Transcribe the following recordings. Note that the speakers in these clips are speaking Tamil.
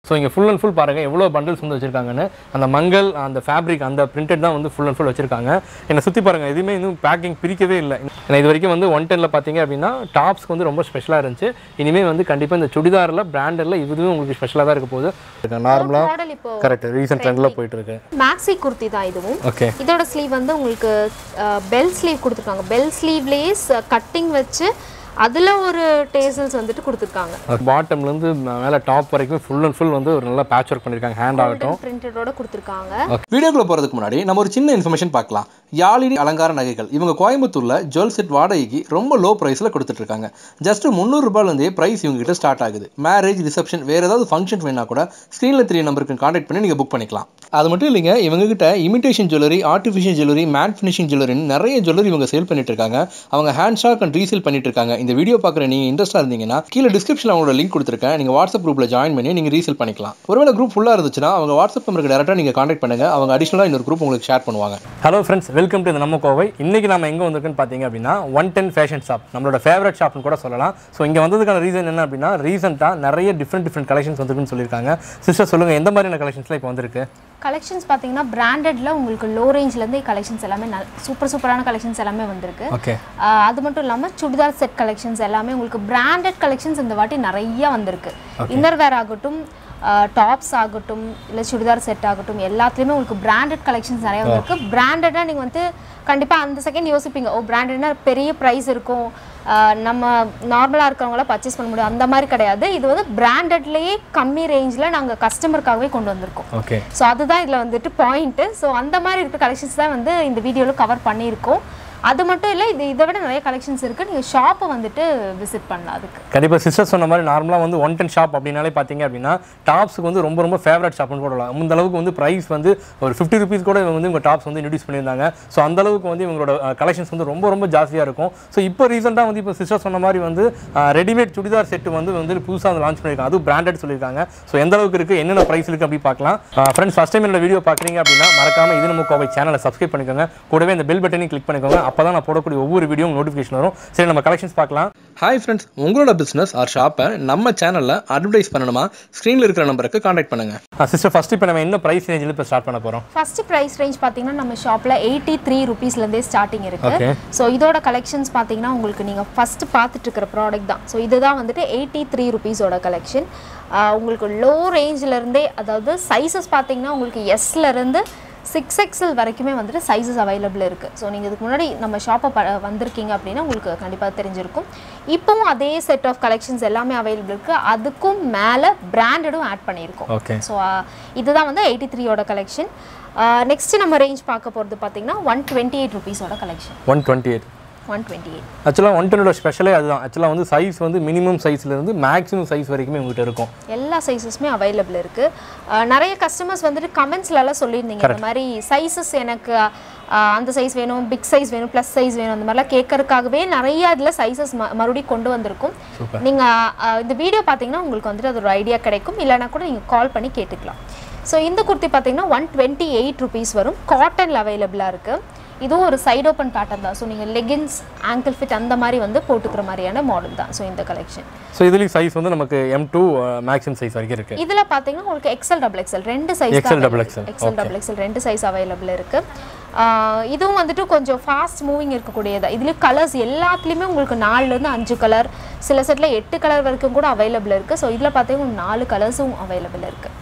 ஸோ இங்கே ஃபுல் அண்ட் ஃபுல் பாருங்கள் எவ்வளோ பண்டில்ஸ் வந்து வச்சிருக்காங்கன்னு அந்த மங்கள் அந்த ஃபேப்ரிக் அந்த பிரிண்டட் தான் வந்து ஃபுல் அண்ட் ஃபுல் வச்சிருக்காங்க என்னை சுற்றி பாருங்கள் எதுவுமே இன்னும் பேக்கிங் பிரிக்கவே இல்லை ஏன்னா இது வரைக்கும் வந்து ஒன் டெனில் பார்த்தீங்க அப்படின்னா டாப்ஸ்க்கு வந்து ரொம்ப ஸ்பெஷலாக இருந்துச்சு இனிமேல் வந்து கண்டிப்பாக இந்த சுடிதாரில் பிராண்டடில் இதுவும் உங்களுக்கு ஸ்பெஷலாக தான் இருக்க போகுது நார்மலாக மாடல் இப்போ கரெக்ட் ரீசன்ட் ட்ரெண்டில் போயிட்டு இருக்கு மேக்ஸி குர்த்தி தான் இதுவும் ஓகே இதோட ஸ்லீவ் வந்து உங்களுக்கு பெல் ஸ்லீவ் கொடுத்துருக்காங்க பெல் ஸ்லீவ்லேயே கட்டிங் வச்சு அதில் ஒரு டேசல்ஸ் வந்துட்டு கொடுத்துருக்காங்க பாட்டம்லேருந்து மேலே டாப் வரைக்கும் ஃபுல் அண்ட் ஃபுல் வந்து ஒரு நல்லா பேட்ச் ஒர்க் பண்ணியிருக்காங்க ஹேண்ட் ஆகட்டும் பிரிண்டடோட கொடுத்துருக்காங்க வீடியோக்குள்ள போகிறதுக்கு முன்னாடி நம்ம ஒரு சின்ன இன்ஃபர்மேஷன் பார்க்கலாம் யாழினி அலங்கார நகைகள் இவங்க கோயம்புத்தூர்ல ஜுவல் செட் வாடகைக்கு ரொம்ப லோ ப்ரைஸில் கொடுத்துட்டு இருக்காங்க ஜஸ்ட் முந்நூறுபாலேருந்தே ப்ரைஸ் இவங்க கிட்ட ஸ்டார்ட் ஆகுது மேரேஜ் ரிசப்ஷன் வேற ஏதாவது ஃபங்க்ஷன் வேணா கூட ஸ்க்ரீனில் த்ரீ நம்பருக்கு காண்டாக்ட் பண்ணி நீங்கள் புக் பண்ணிக்கலாம் அது மட்டும் இல்லைங்க இவங்க கிட்ட imitation jewellery artificial jewellery matte finishing ஜுவல்லரின்னு நிறைய ஜுவல்லரி இவங்க சேல் பண்ணிட்டு இருக்காங்க அவங்க ஹேண்ட் ஸ்டாக் அண்ட் ரீசேல் பண்ணிட்டு இருக்காங்க இந்த வீடியோ பார்க்குற நீங்கள் இன்ட்ரெஸ்ட்டாக இருந்தீங்கன்னா கீழே டிஸ்கிரிப்ஷனில் அவங்களோட லிங்க் கொடுத்துருக்கேன் நீங்கள் வாட்ஸ்அப் குரூப்பில் ஜாயின் பண்ணி நீங்கள் ரீசேல் பண்ணிக்கலாம் ஒருவேளை குரூப் ஃபுல்லாக இருந்துச்சுன்னா அவங்க வாட்ஸ்அப் நம்பருக்கு டேரெக்டாக நீங்கள் காண்டாக்ட் பண்ணுங்க அவங்க அடிஷனலாக இன்னொரு குரூப் உங்களுக்கு ஷேர் பண்ணுவாங்க ஹலோ ஃப்ரெண்ட்ஸ் வெல்கம் டு நம்ம கோவை இன்னைக்கு நம்ம எங்கே வந்திருக்குன்னு பார்த்தீங்க அப்படின்னா ஒன் டென் ஃபேஷன் ஷாப் நம்மளோட ஃபேவரட் ஷாப்னு கூட சொல்லலாம் ஸோ இங்கே வந்ததுக்கான ரீசன் என்ன அப்படின்னா ரீசெண்டாக நிறைய டிஃப்ரெண்ட் டிஃப்ரெண்ட் கலெக்ஷன்ஸ் வந்திருக்குன்னு சொல்லியிருக்காங்க சிஸ்டர் சொல்லுங்கள் எந்த மாதிரியான கலெக்ஷன்ஸ்லாம் இப்போ வந்திருக்கு கலெக்ஷன்ஸ் பார்த்தீங்கன்னா பிராண்டட்ல உங்களுக்கு லோ ரேஞ்ச்லேருந்து கலெக்ஷன்ஸ் எல்லாமே சூப்பர் சூப்பரான கலெக்ஷன்ஸ் எல்லாமே வந்திருக்கு ஓகே ஆஹ் அது மட்டும் இல்லாமல் சுடிதார் செட் கலெக்ஷன்ஸ் எல்லாமே உங்களுக்கு பிராண்டட் கலெக்ஷன்ஸ் இந்த வாட்டி நிறைய வந்திருக்கு இன்னர் வேர் ஆகட்டும் டாப்ஸ் ஆகட்டும் இல்லை சுடிதார் செட் ஆகட்டும் எல்லாத்துலேயுமே உங்களுக்கு பிராண்டட் கலெக்ஷன்ஸ் நிறைய வந்திருக்கு பிராண்டடாக நீங்கள் வந்து கண்டிப்பாக அந்த செகண்ட் யோசிப்பீங்க ஓ பிராண்டட்னா பெரிய ப்ரைஸ் இருக்கும் ஆஹ் நம்ம நார்மலாக இருக்கிறவங்கள பர்ச்சேஸ் பண்ண முடியும் அந்த மாதிரி கிடையாது இது வந்து பிராண்டட்லேயே கம்மி ரேஞ்சில் நாங்கள் கஸ்டமருக்காகவே கொண்டு வந்திருக்கோம் ஓகே ஸோ அதுதான் இதில் வந்துட்டு பாயிண்ட்டு ஸோ அந்த மாதிரி இருக்க கலெக்ஷன்ஸ் தான் வந்து இந்த வீடியோவில் கவர் பண்ணியிருக்கோம் அது மட்டும் இல்லை இது இதை விட நிறைய கலெக்ஷன்ஸ் இருக்குது நீங்கள் ஷாப்பை வந்துட்டு விசிட் பண்ணலாம் அதுக்கு கண்டிப்பாக சிஸ்டர் சொன்ன மாதிரி நார்மலாக வந்து ஒன் டென் ஷாப் அப்படின்னாலே பார்த்தீங்க அப்படின்னா டாப்ஸுக்கு வந்து ரொம்ப ரொம்ப ஃபேவரட் ஷாப்னு கூட சொல்லலாம் அந்த அளவுக்கு வந்து ப்ரைஸ் வந்து ஒரு ஃபிஃப்டி ருபீஸ் கூட இவங்க வந்து இவங்க டாப்ஸ் வந்து இன்ட்ரடியூஸ் பண்ணியிருந்தாங்க ஸோ அந்த அளவுக்கு வந்து இவங்களோட கலெக்ஷன்ஸ் வந்து ரொம்ப ரொம்ப ஜாஸ்தியாக இருக்கும் ஸோ இப்போ ரீசெண்டாக வந்து இப்போ சிஸ்டர் சொன்ன மாதிரி வந்து ரெடிமேட் சுடிதார் செட்டு வந்து வந்து புதுசாக வந்து லான்ச் பண்ணியிருக்காங்க அதுவும் பிராண்டட் சொல்லியிருக்காங்க ஸோ எந்த அளவுக்கு இருக்குது என்னென்ன ப்ரைஸ் இருக்குது அப்படி பார்க்கலாம் ஃப்ரெண்ட்ஸ் ஃபஸ்ட் டைம் என்னோட வீடியோ பார்க்குறீங்க அப்படின்னா மறக்காம இது நம்ம கோவை சேனலை சப்ஸ்கிரைப் பண்ணிக்கோங்க கூடவே இந்த பெல் பட்டனையும் கிளிக் பண்ணிக்கோங்க அப்போ தான் நான் போடக்கூடிய ஒவ்வொரு வீடியோ நோட்டிஃபிகேஷன் வரும் சரி நம்ம கலெக்ஷன்ஸ் பார்க்கலாம் ஹாய் ஃப்ரெண்ட்ஸ் உங்களோட பிஸ்னஸ் ஆர் ஷாப்பை நம்ம சேனலில் அட்வர்டைஸ் பண்ணணுமா ஸ்க்ரீனில் இருக்கிற நம்பருக்கு காண்டாக்ட் பண்ணுங்க சிஸ்டர் ஃபஸ்ட் இப்போ நம்ம என்ன ப்ரைஸ் ரேஞ்சில் இப்போ ஸ்டார்ட் பண்ண போகிறோம் ஃபர்ஸ்ட் ப்ரைஸ் ரேஞ்ச் பார்த்தீங்கன்னா நம்ம ஷாப்பில் எயிட்டி த்ரீ ருபீஸ்லேருந்தே ஸ்டார்டிங் இருக்குது Okay. ஸோ இதோட கலெக்ஷன்ஸ் பார்த்தீங்கன்னா உங்களுக்கு நீங்கள் ஃபஸ்ட்டு பார்த்துட்டு இருக்கிற ப்ராடக்ட் தான் ஸோ இதுதான் வந்துட்டு எயிட்டி த்ரீ ருபீஸோட கலெக்ஷன் உங்களுக்கு லோ ரேஞ்சிலேருந்தே அதாவது சைஸஸ் பார்த்தீங்கன்னா உங்களுக்கு எஸ்லேருந்து சிக்ஸ் எக்ஸல் வரைக்குமே வந்துட்டு சைஸஸ் அவைலபிள் இருக்குது ஸோ நீங்கள் இதுக்கு முன்னாடி நம்ம ஷாப்பை ப வந்திருக்கீங்க அப்படின்னா உங்களுக்கு கண்டிப்பாக தெரிஞ்சிருக்கும் இப்போவும் அதே செட் ஆஃப் கலெக்ஷன்ஸ் எல்லாமே அவைலபிள் இருக்குது அதுக்கும் மேலே பிராண்டடும் ஆட் பண்ணியிருக்கோம் ஓகே ஸோ இதுதான் வந்து எயிட்டி த்ரீயோட கலெக்ஷன் நெக்ஸ்ட் நம்ம ரேஞ்ச் பார்க்க போகிறது பார்த்தீங்கன்னா ஒன் டுவெண்ட்டி எயிட் ருபீஸோட collection one twenty eight one twenty eight ஆக்சுவலாக ஒன் டென்னோட ஸ்பெஷலே அதுதான் ஆக்சுவலாக வந்து சைஸ் வந்து மினிமம் சைஸ்லேருந்து மேக்ஸிமம் சைஸ் வரைக்குமே உங்கள்கிட்ட இருக்கும் எல்லா சைஸஸுமே அவைலபிள் இருக்குது நிறைய கஸ்டமர்ஸ் வந்துட்டு கமெண்ட்ஸ்லலாம் சொல்லியிருந்தீங்க இந்த மாதிரி சைஸஸ் எனக்கு அஹ், அந்த சைஸ் வேணும் பிக் சைஸ் வேணும் ப்ளஸ் சைஸ் வேணும் அந்த மாதிரிலாம் கேட்கறதுக்காகவே நிறைய இதில் சைஸஸ் மறுபடியும் கொண்டு வந்திருக்கும் நீங்கள் இந்த வீடியோ பார்த்தீங்கன்னா உங்களுக்கு வந்துட்டு அது ஒரு ஐடியா கிடைக்கும் இல்லைனா கூட நீங்கள் கால் பண்ணி கேட்டுக்கலாம் ஸோ இந்த குர்த்தி பார்த்தீங்கன்னா ஒன் டுவெண்ட்டி எயிட் ருபீஸ் வரும் காட்டனில் அவைலபிளாக இருக்குது இதுவும் ஒரு சைடு ஓப்பன் பேட்டர்ன் தான் ஸோ நீங்கள் லெகின்ஸ் ஆங்கிள் ஃபிட் அந்த மாதிரி வந்து போட்டுக்கிற மாதிரியான மாடல் தான் ஸோ இந்த கலெக்ஷன் ஸோ இதுலேயும் சைஸ் வந்து நமக்கு எம் டூ மேக்ஸிமம் சைஸ் வரைக்கும் இருக்குது இதுல பாத்தீங்கன்னா உங்களுக்கு எக்ஸல் டபுள் எக்ஸல் ரெண்டு size XL, double XL. XL double XL ரெண்டு சைஸ் அவைலபிள் இருக்கு ஆஹ் இதுவும் வந்துட்டு கொஞ்சம் ஃபாஸ்ட் மூவிங் இருக்கக்கூடியது இதுலேயும் கலர்ஸ் எல்லாத்துலேயுமே உங்களுக்கு நாலுலேருந்து அஞ்சு கலர் சில செட்டில் எட்டு கலர் வரைக்கும் கூட அவைலபிள் இருக்குது ஸோ இதில் பார்த்தீங்கன்னா நாலு கலர்ஸும் அவைலபிள் இருக்குது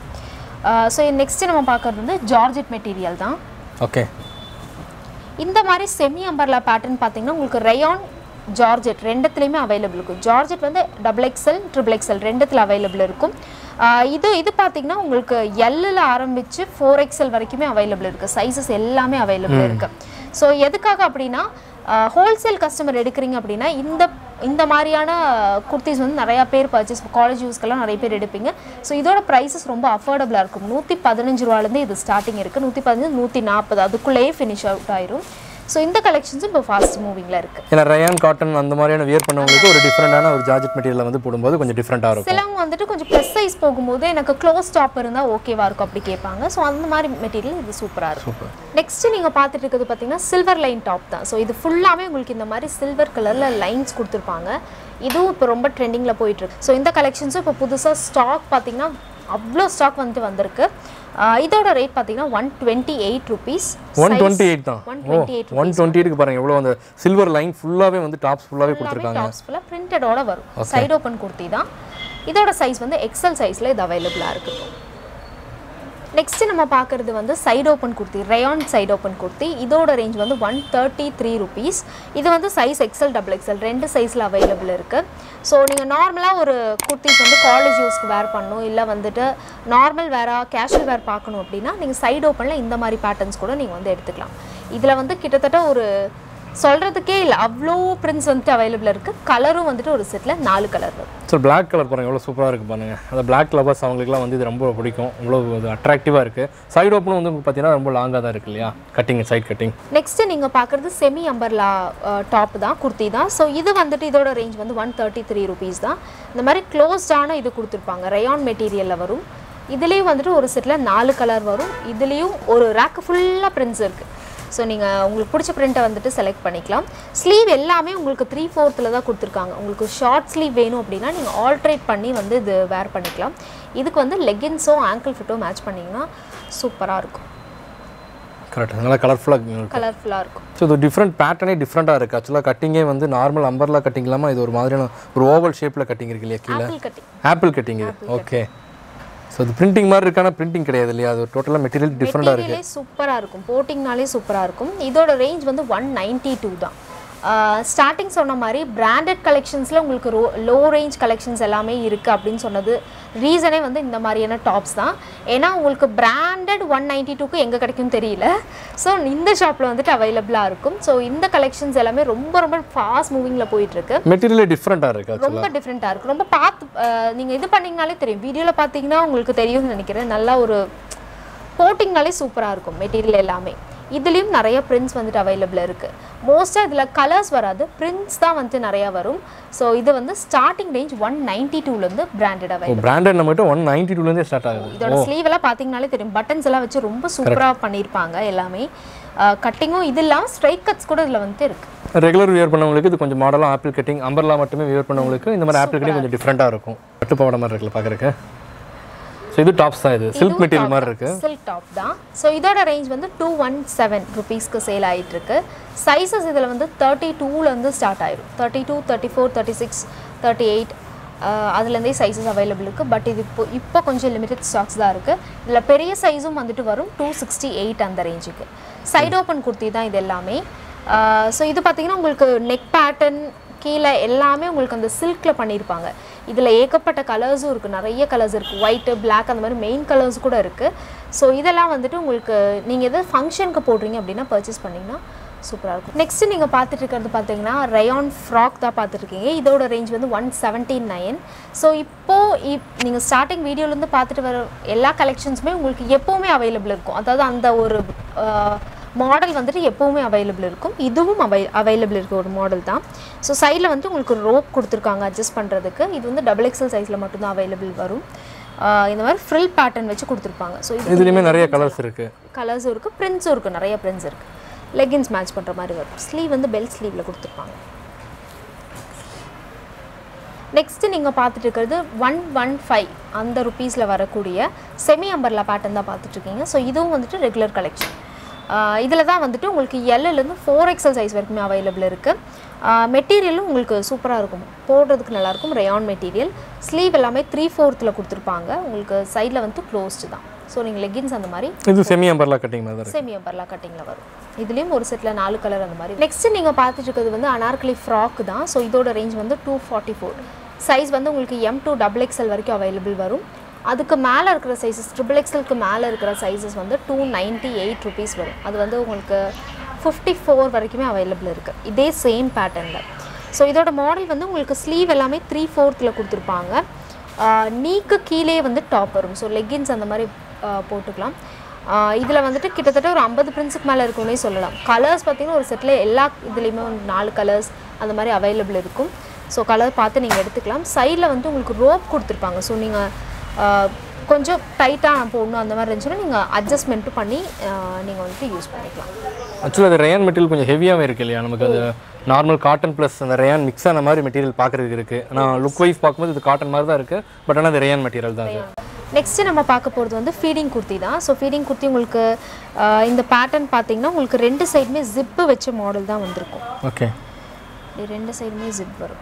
ஸோ நெக்ஸ்ட் நம்ம பார்க்குறது வந்து ஜார்ஜெட் மெட்டீரியல் தான் ஓகே இந்த மாதிரி செமி அம்பர்லா பேட்டர்ன் பார்த்தீங்கன்னா உங்களுக்கு ரயான் ஜார்ஜெட் ரெண்டுத்துலேயுமே அவைலபிள் இருக்கும் ஜார்ஜெட் வந்து டபுள் எக்ஸல் ட்ரிபிள் எக்ஸல் ரெண்டுத்தில் அவைலபிள் இருக்கும் ஆஹ் இது இது பார்த்தீங்கன்னா உங்களுக்கு எல்லில் ஆரம்பித்து ஃபோர் எக்ஸல் வரைக்குமே அவைலபிள் இருக்குது சைஸஸ் எல்லாமே அவைலபிள் இருக்குது ஸோ எதுக்காக அப்படின்னா ஹோல்சேல் கஸ்டமர் எடுக்கிறீங்க அப்படின்னா இந்த இந்த மாதிரியான குர்த்திஸ் வந்து நிறையா பேர் பர்ச்சேஸ் காலேஜ் யூஸ்க்கெல்லாம் நிறைய பேர் எடுப்பீங்க ஸோ இதோட ப்ரைஸஸ் ரொம்ப அஃபோர்டபுளாக இருக்கும் நூற்றி பதினஞ்சு ரூபாலேருந்து இது ஸ்டார்டிங் இருக்குது நூற்றி பதினஞ்சு நூற்றி நாற்பது அதுக்குள்ளேயே ஃபினிஷ் அவுட் ஆயிரும் ஸோ இந்த கலெக்ஷன்ஸும் இப்போ ஃபாஸ்ட் மூவிங்கில் இருக்குது ஏன்னா ரயான் காட்டன் அந்த மாதிரியான வியர் பண்ணவங்களுக்கு ஒரு டிஃப்ரெண்டான ஒரு ஜார்ஜெட் மெட்டீரியல் வந்து போடும்போது கொஞ்சம் டிஃப்ரெண்ட்டாக இருக்கும் சிலவங்க வந்துட்டு கொஞ்சம் ப்ளஸ் சைஸ் போகும்போது எனக்கு க்ளோஸ் டாப் இருந்தால் ஓகேவா இருக்கும் அப்படி கேட்பாங்க ஸோ அந்த மாதிரி மெட்டீரியல் இது சூப்பராக இருக்கும் நெக்ஸ்ட் நீங்கள் பார்த்துட்டு இருக்கிறது பார்த்தீங்கன்னா சில்வர் லைன் டாப் தான் ஸோ இது ஃபுல்லாகவே உங்களுக்கு இந்த மாதிரி சில்வர் கலரில் லைன்ஸ் கொடுத்துருப்பாங்க இதுவும் இப்போ ரொம்ப ட்ரெண்டிங்கில் போயிட்டுருக்கு ஸோ இந்த கலெக்ஷன்ஸும் இப்போ புதுசாக ஸ்டாக் பார்த்தீங்கன்னா அவ்வளோ ஸ்டாக் வந்துட்டு வந்திருக்கு ஆஹ் இதோட ரேட் பார்த்தீங்கன்னா one twenty eight rupees one twenty eight தான் one oh twenty eight one twenty எயிட்டுக்கு பாருங்க எவ்வளோ அந்த சில்வர் லைன் ஃபுல்லாகவே வந்து டாப்ஸ் ஃபுல்லாகவே கொடுத்துருக்காங்க டாப்ஸ் ஃபுல்லாக பிரிண்டடோட வரும் சைடு ஓப்பன் குர்த்தி தான் இதோட சைஸ் வந்து எக்ஸல் சைஸில் இது அவைலபிளாக இருக்குது நெக்ஸ்ட் நம்ம பார்க்குறது வந்து side open kurti rayon side open kurti இதோட ரேஞ்ச் வந்து ஒன் தேர்ட்டி த்ரீ ருபீஸ் இது வந்து சைஸ் எக்ஸல் டபுள் எக்ஸல் ரெண்டு சைஸில் அவைலபிள் இருக்குது ஸோ நீங்கள் நார்மலாக ஒரு குர்த்திஸ் வந்து காலேஜ் யூஸ்க்கு வேர் பண்ணணும் இல்லை வந்துட்டு நார்மல் வேராக கேஷுவல் வேர் பார்க்கணும் அப்படின்னா நீங்கள் சைடு ஓப்பனில் இந்த மாதிரி பேட்டர்ன்ஸ் கூட நீங்கள் வந்து எடுத்துக்கலாம் இதில் வந்து கிட்டத்தட்ட ஒரு சொல்கிறதுக்கே இல்லை அவ்வளோ பிரிண்ட்ஸ் வந்துட்டு அவைலபிள் இருக்குது கலரும் வந்துட்டு ஒரு செட்டில் நாலு கலர் வரும் சார் Black கலர் பாருங்க எவ்வளோ சூப்பராக இருக்குது பாருங்க அந்த Black லவர்ஸ் அவங்களுக்குலாம் வந்து இது ரொம்ப பிடிக்கும் இவ்வளோ இது அட்ராக்டிவாக இருக்குது சைடு ஓப்பனும் வந்து உங்களுக்கு பார்த்தீங்கன்னா ரொம்ப லாங்காக தான் இருக்கு இல்லையா கட்டிங் சைட் கட்டிங் நெக்ஸ்ட் நீங்கள் பார்க்குறது செமி அம்பர்லா டாப் தான் குர்த்தி தான் ஸோ இது வந்துட்டு இதோட ரேஞ்ச் வந்து ஒன் தேர்ட்டி த்ரீ ருபீஸ் தான் இந்த மாதிரி க்ளோஸ்டான இது கொடுத்துருப்பாங்க ரயான் மெட்டீரியலில் வரும் இதுலேயும் வந்துட்டு ஒரு செட்டில் நாலு கலர் வரும் இதுலேயும் ஒரு ரேக்கு ஃபுல்லாக பிரிண்ட்ஸ் இருக்குது ஸோ நீங்கள் உங்களுக்கு பிடிச்ச பிரிண்ட்டை வந்துட்டு செலக்ட் பண்ணிக்கலாம் ஸ்லீவ் எல்லாமே உங்களுக்கு த்ரீ ஃபோர்த்தில் தான் கொடுத்துருக்காங்க உங்களுக்கு ஷார்ட் ஸ்லீவ் வேணும் அப்படின்னா நீங்கள் ஆல்ட்ரேட் பண்ணி வந்து இது வேர் பண்ணிக்கலாம் இதுக்கு வந்து லெகின்ஸோ ஆங்கிள் ஃபிட்டோ மேட்ச் பண்ணிங்கன்னா சூப்பராக இருக்கும் கரெக்ட் நல்லா கலர்ஃபுல்லாக இருக்கு கலர்ஃபுல்லாக இருக்கும் ஸோ இது டிஃப்ரெண்ட் பேட்டர்னே டிஃப்ரெண்ட்டாக இருக்குது ஆக்சுவலாக கட்டிங்கே வந்து நார்மல் அம்பர்லா கட்டிங் இல்லாமல் இது ஒரு மாதிரியான ஒரு ஓவல் ஷேப்பில் கட்டிங் இருக்கு இல்லையா கீழே ஆப்பிள் கட்டிங் ஆப்பிள் கட்டிங் இது ஓகே ஸோ இது பிரிண்டிங் மாதிரி இருக்கான பிரிண்டிங் கிடையாது இல்லையா அது டோட்டலாக மெட்டீரியல் டிஃப்ரெண்ட்டாக இருக்குது மெட்டீரியலே சூப்பராக இருக்கும் போட்டிங்னாலே சூப்பராக இருக்கும் இதோட ரேஞ்ச் வந்து ஒன் நைன்ட்டி டூ தான் ஸ்டார்டிங் சொன்ன மாதிரி பிராண்டட் கலெக்ஷன்ஸில் உங்களுக்கு ரோ லோ ரேஞ்ச் கலெக்ஷன்ஸ் எல்லாமே இருக்குது அப்படின்னு சொன்னது ரீசனே வந்து இந்த மாதிரியான டாப்ஸ் தான் ஏன்னா உங்களுக்கு பிராண்டட் ஒன் நைன்ட்டி டூக்கு எங்கே கிடைக்கும்னு தெரியல ஸோ இந்த ஷாப்பில் வந்துட்டு அவைலபிளாக இருக்கும் ஸோ இந்த கலெக்ஷன்ஸ் எல்லாமே ரொம்ப ரொம்ப ஃபாஸ்ட் மூவிங்கில் போயிட்டுருக்கு மெட்டீரியலே டிஃப்ரெண்ட்டாக இருக்குது ஆக்சுவலாக ரொம்ப டிஃப்ரெண்ட்டாக இருக்கும் ரொம்ப பார்த்து நீங்கள் இது பண்ணீங்கனாலே தெரியும் வீடியோவில் பார்த்தீங்கன்னா உங்களுக்கு தெரியும்னு நினைக்கிறேன் நல்லா ஒரு போட்டிங்னாலே சூப்பராக இருக்கும் மெட்டீரியல் எல்லாமே இதுலேயும் நிறைய பிரிண்ட்ஸ் வந்துட்டு அவைலபிள் இருக்குது மோஸ்ட்டாக இதில் கலர்ஸ் வராது பிரிண்ட்ஸ் தான் வந்துட்டு நிறையா வரும் ஸோ இது வந்து ஸ்டார்டிங் ரேஞ்ச் ஒன் நைன்ட்டி டூலேருந்து பிராண்டட் அவைலபிள் பிராண்டட் நம்மகிட்ட ஒன் நைன்டி டூலேருந்தே ஸ்டார்ட் ஆகுது இதோட ஸ்லீவ் எல்லாம் பார்த்தீங்கனாலே தெரியும் பட்டன்ஸ் எல்லாம் வச்சு ரொம்ப சூப்பராக பண்ணியிருப்பாங்க எல்லாமே கட்டிங்கும் இது இல்லாமல் ஸ்ட்ரைட் கட்ஸ் கூட இதில் வந்துட்டு இருக்குது ரெகுலர் வியர் பண்ணவங்களுக்கு இது கொஞ்சம் மாடலாக ஆப்பிள் கட்டிங் அம்பர்லா மட்டுமே வியர் பண்ணவங்களுக்கு இந்த மாதிரி ஆப்பிள் கட்டிங் கொஞ்சம் டிஃப்ரெண்ட்டாக இருக்கும் பட்டுப்பாவடை மாதிரி இருக்குல்ல பார்க்குறக்கு ஸோ இது டாப்ஸ் தான் இது சில்க் மெட்டீரியல் மாதிரி இருக்குது சில்க் டாப் தான் ஸோ இதோட ரேஞ்ச் வந்து டூ ஒன் செவன் ருபீஸ்க்கு சேல் ஆகிட்டு இருக்கு சைஸஸ் இதில் வந்து தேர்ட்டி டூலேருந்து ஸ்டார்ட் ஆயிரும் thirty two thirty four thirty six thirty eight அதுலேருந்தே சைஸஸ் அவைலபிள் இருக்குது பட் இது இப்போ இப்போ கொஞ்சம் லிமிடெட் ஸ்டாக்ஸ் தான் இருக்குது இதில் பெரிய சைஸும் வந்துட்டு வரும் டூ சிக்ஸ்டி எயிட் அந்த ரேஞ்சுக்கு சைடு ஓப்பன் குர்த்தி தான் இது எல்லாமே ஸோ இது பார்த்தீங்கன்னா உங்களுக்கு நெக் பேட்டர்ன் கீழே எல்லாமே உங்களுக்கு அந்த சில்கில் பண்ணியிருப்பாங்க இதில் ஏகப்பட்ட கலர்ஸும் இருக்குது நிறைய கலர்ஸ் இருக்குது ஒயிட்டு பிளாக் அந்த மாதிரி மெயின் கலர்ஸ் கூட இருக்குது ஸோ இதெல்லாம் வந்துட்டு உங்களுக்கு நீங்கள் எதாவது ஃபங்க்ஷனுக்கு போடுறீங்க அப்படின்னா பர்ச்சேஸ் பண்ணிங்கன்னா சூப்பராக இருக்கும் நெக்ஸ்ட் நீங்கள் பார்த்துட்டு இருக்கிறது பார்த்தீங்கன்னா ரயான் ஃப்ராக் தான் பார்த்துட்ருக்கீங்க இதோட ரேஞ்ச் வந்து ஒன் செவன்ட்டி நைன் ஸோ இப்போது இப் நீங்கள் ஸ்டார்டிங் வீடியோலேருந்து பார்த்துட்டு வர எல்லா கலெக்ஷன்ஸுமே உங்களுக்கு எப்போவுமே அவைலபிள் இருக்கும் அதாவது அந்த ஒரு மாடல் வந்துட்டு எப்போவுமே அவைலபிள் இருக்கும் இதுவும் அவை அவைலபிள் இருக்க ஒரு மாடல் தான் ஸோ சைடில் வந்து உங்களுக்கு ரோப் கொடுத்துருக்காங்க அட்ஜஸ்ட் பண்ணுறதுக்கு இது வந்து டபுள் எக்ஸல் சைஸில் மட்டும்தான் அவைலபிள் வரும் ஆஹ் இந்த மாதிரி ஃப்ரில் பேட்டர்ன் வச்சு கொடுத்துருப்பாங்க ஸோ இது இதுலேயுமே நிறைய கலர்ஸ் இருக்குது கலர்ஸும் இருக்குது பிரிண்ட்ஸும் இருக்குது நிறைய பிரிண்ட்ஸ் இருக்குது லெகின்ஸ் மேட்ச் பண்ணுற மாதிரி வரும் ஸ்லீவ் வந்து பெல் ஸ்லீவில் கொடுத்துருப்பாங்க நெக்ஸ்ட்டு நீங்கள் பார்த்துட்டு இருக்கிறது ஒன் ஒன் ஃபைவ் அந்த ருப்பீஸில் வரக்கூடிய செமி அம்பர்லா பேட்டர்ன் தான் பார்த்துட்ருக்கீங்க ஸோ இதுவும் வந்துட்டு ரெகுலர் கலெக்ஷன் இதில் தான் வந்துட்டு உங்களுக்கு எல்லுலேருந்து ஃபோர் எக்ஸல் சைஸ் வரைக்குமே அவைலபிள் இருக்குது மெட்டீரியலும் உங்களுக்கு சூப்பராக இருக்கும் போடுறதுக்கு நல்லாயிருக்கும் ரயான் மெட்டீரியல் ஸ்லீவ் எல்லாமே த்ரீ ஃபோர்த்தில் கொடுத்துருப்பாங்க உங்களுக்கு சைடில் வந்து க்ளோஸ்டு தான் ஸோ நீங்கள் லெகின்ஸ் அந்த மாதிரி இது செமி அம்பர்லா கட்டிங் மாதிரி தான் இருக்குது செமி அம்பர்லா கட்டிங்கில் வரும் இதுலேயும் ஒரு செட்டில் நாலு கலர் அந்த மாதிரி நெக்ஸ்ட் நீங்கள் பார்த்துட்டு இருக்கிறது வந்து அனார்கலி ஃப்ராக் தான் ஸோ இதோட ரேஞ்ச் வந்து டூ ஃபார்ட்டி ஃபோர் சைஸ் வந்து உங்களுக்கு எம் டூ டபுள் எக்ஸ்எல் வரைக்கும் அவைலபிள் வரும் அதுக்கு மேலே இருக்கிற சைஸஸ் ட்ரிபிள் எக்ஸ்எல்க்கு மேலே இருக்கிற சைஸஸ் வந்து டூ நைன்ட்டி எயிட் ருபீஸ் வரும் அது வந்து உங்களுக்கு ஃபிஃப்டி ஃபோர் வரைக்குமே அவைலபிள் இருக்குது இதே சேம் பேட்டர்னில் ஸோ இதோட மாடல் வந்து உங்களுக்கு ஸ்லீவ் எல்லாமே த்ரீ ஃபோர்த்தில் கொடுத்துருப்பாங்க நீக்கு கீழே வந்து டாப் வரும் ஸோ லெகின்ஸ் அந்த மாதிரி ஆஹ் போட்டுக்கலாம் இதில் வந்துட்டு கிட்டத்தட்ட ஒரு ஐம்பது பிரிண்ட்ஸுக்கு மேலே இருக்கும்னே சொல்லலாம் கலர்ஸ் பார்த்தீங்கன்னா ஒரு செட்டில் எல்லா இதுலேயுமே ஒரு நாலு கலர்ஸ் அந்த மாதிரி அவைலபிள் இருக்கும் ஸோ கலர் பார்த்து நீங்கள் எடுத்துக்கலாம் சைடில் வந்து உங்களுக்கு ரோப் கொடுத்துருப்பாங்க ஸோ நீங்கள் கொஞ்சம் டைட்டாக போடணும் அந்த மாதிரி இருந்துச்சுன்னா நீங்கள் அட்ஜஸ்ட்மெண்ட்டும் பண்ணி நீங்கள் வந்துட்டு யூஸ் பண்ணிக்கலாம் ஆக்சுவலாக அது ரயான் மெட்டீரியல் கொஞ்சம் ஹெவியாகவே இருக்கு இல்லையா நமக்கு அது நார்மல் காட்டன் ப்ளஸ் அந்த ரயான் மிக்ஸ் ஆன மாதிரி மெட்டீரியல் பார்க்குறதுக்கு இருக்குது ஆனால் லுக் வைஸ் பார்க்கும்போது இது காட்டன் மாதிரி தான் இருக்குது பட் ஆனால் அது ரயான் மெட்டீரியல் தான் அது நெக்ஸ்ட் நம்ம பார்க்க போகிறது வந்து ஃபீடிங் குர்த்தி தான் ஸோ ஃபீடிங் குர்த்தி உங்களுக்கு ஆஹ், இந்த பேட்டர்ன் பார்த்தீங்கன்னா உங்களுக்கு ரெண்டு சைடுமே ஜிப்பு வச்ச மாடல் தான் வந்திருக்கும் ஓகே இப்படி ரெண்டு சைடுமே ஜிப் வரும்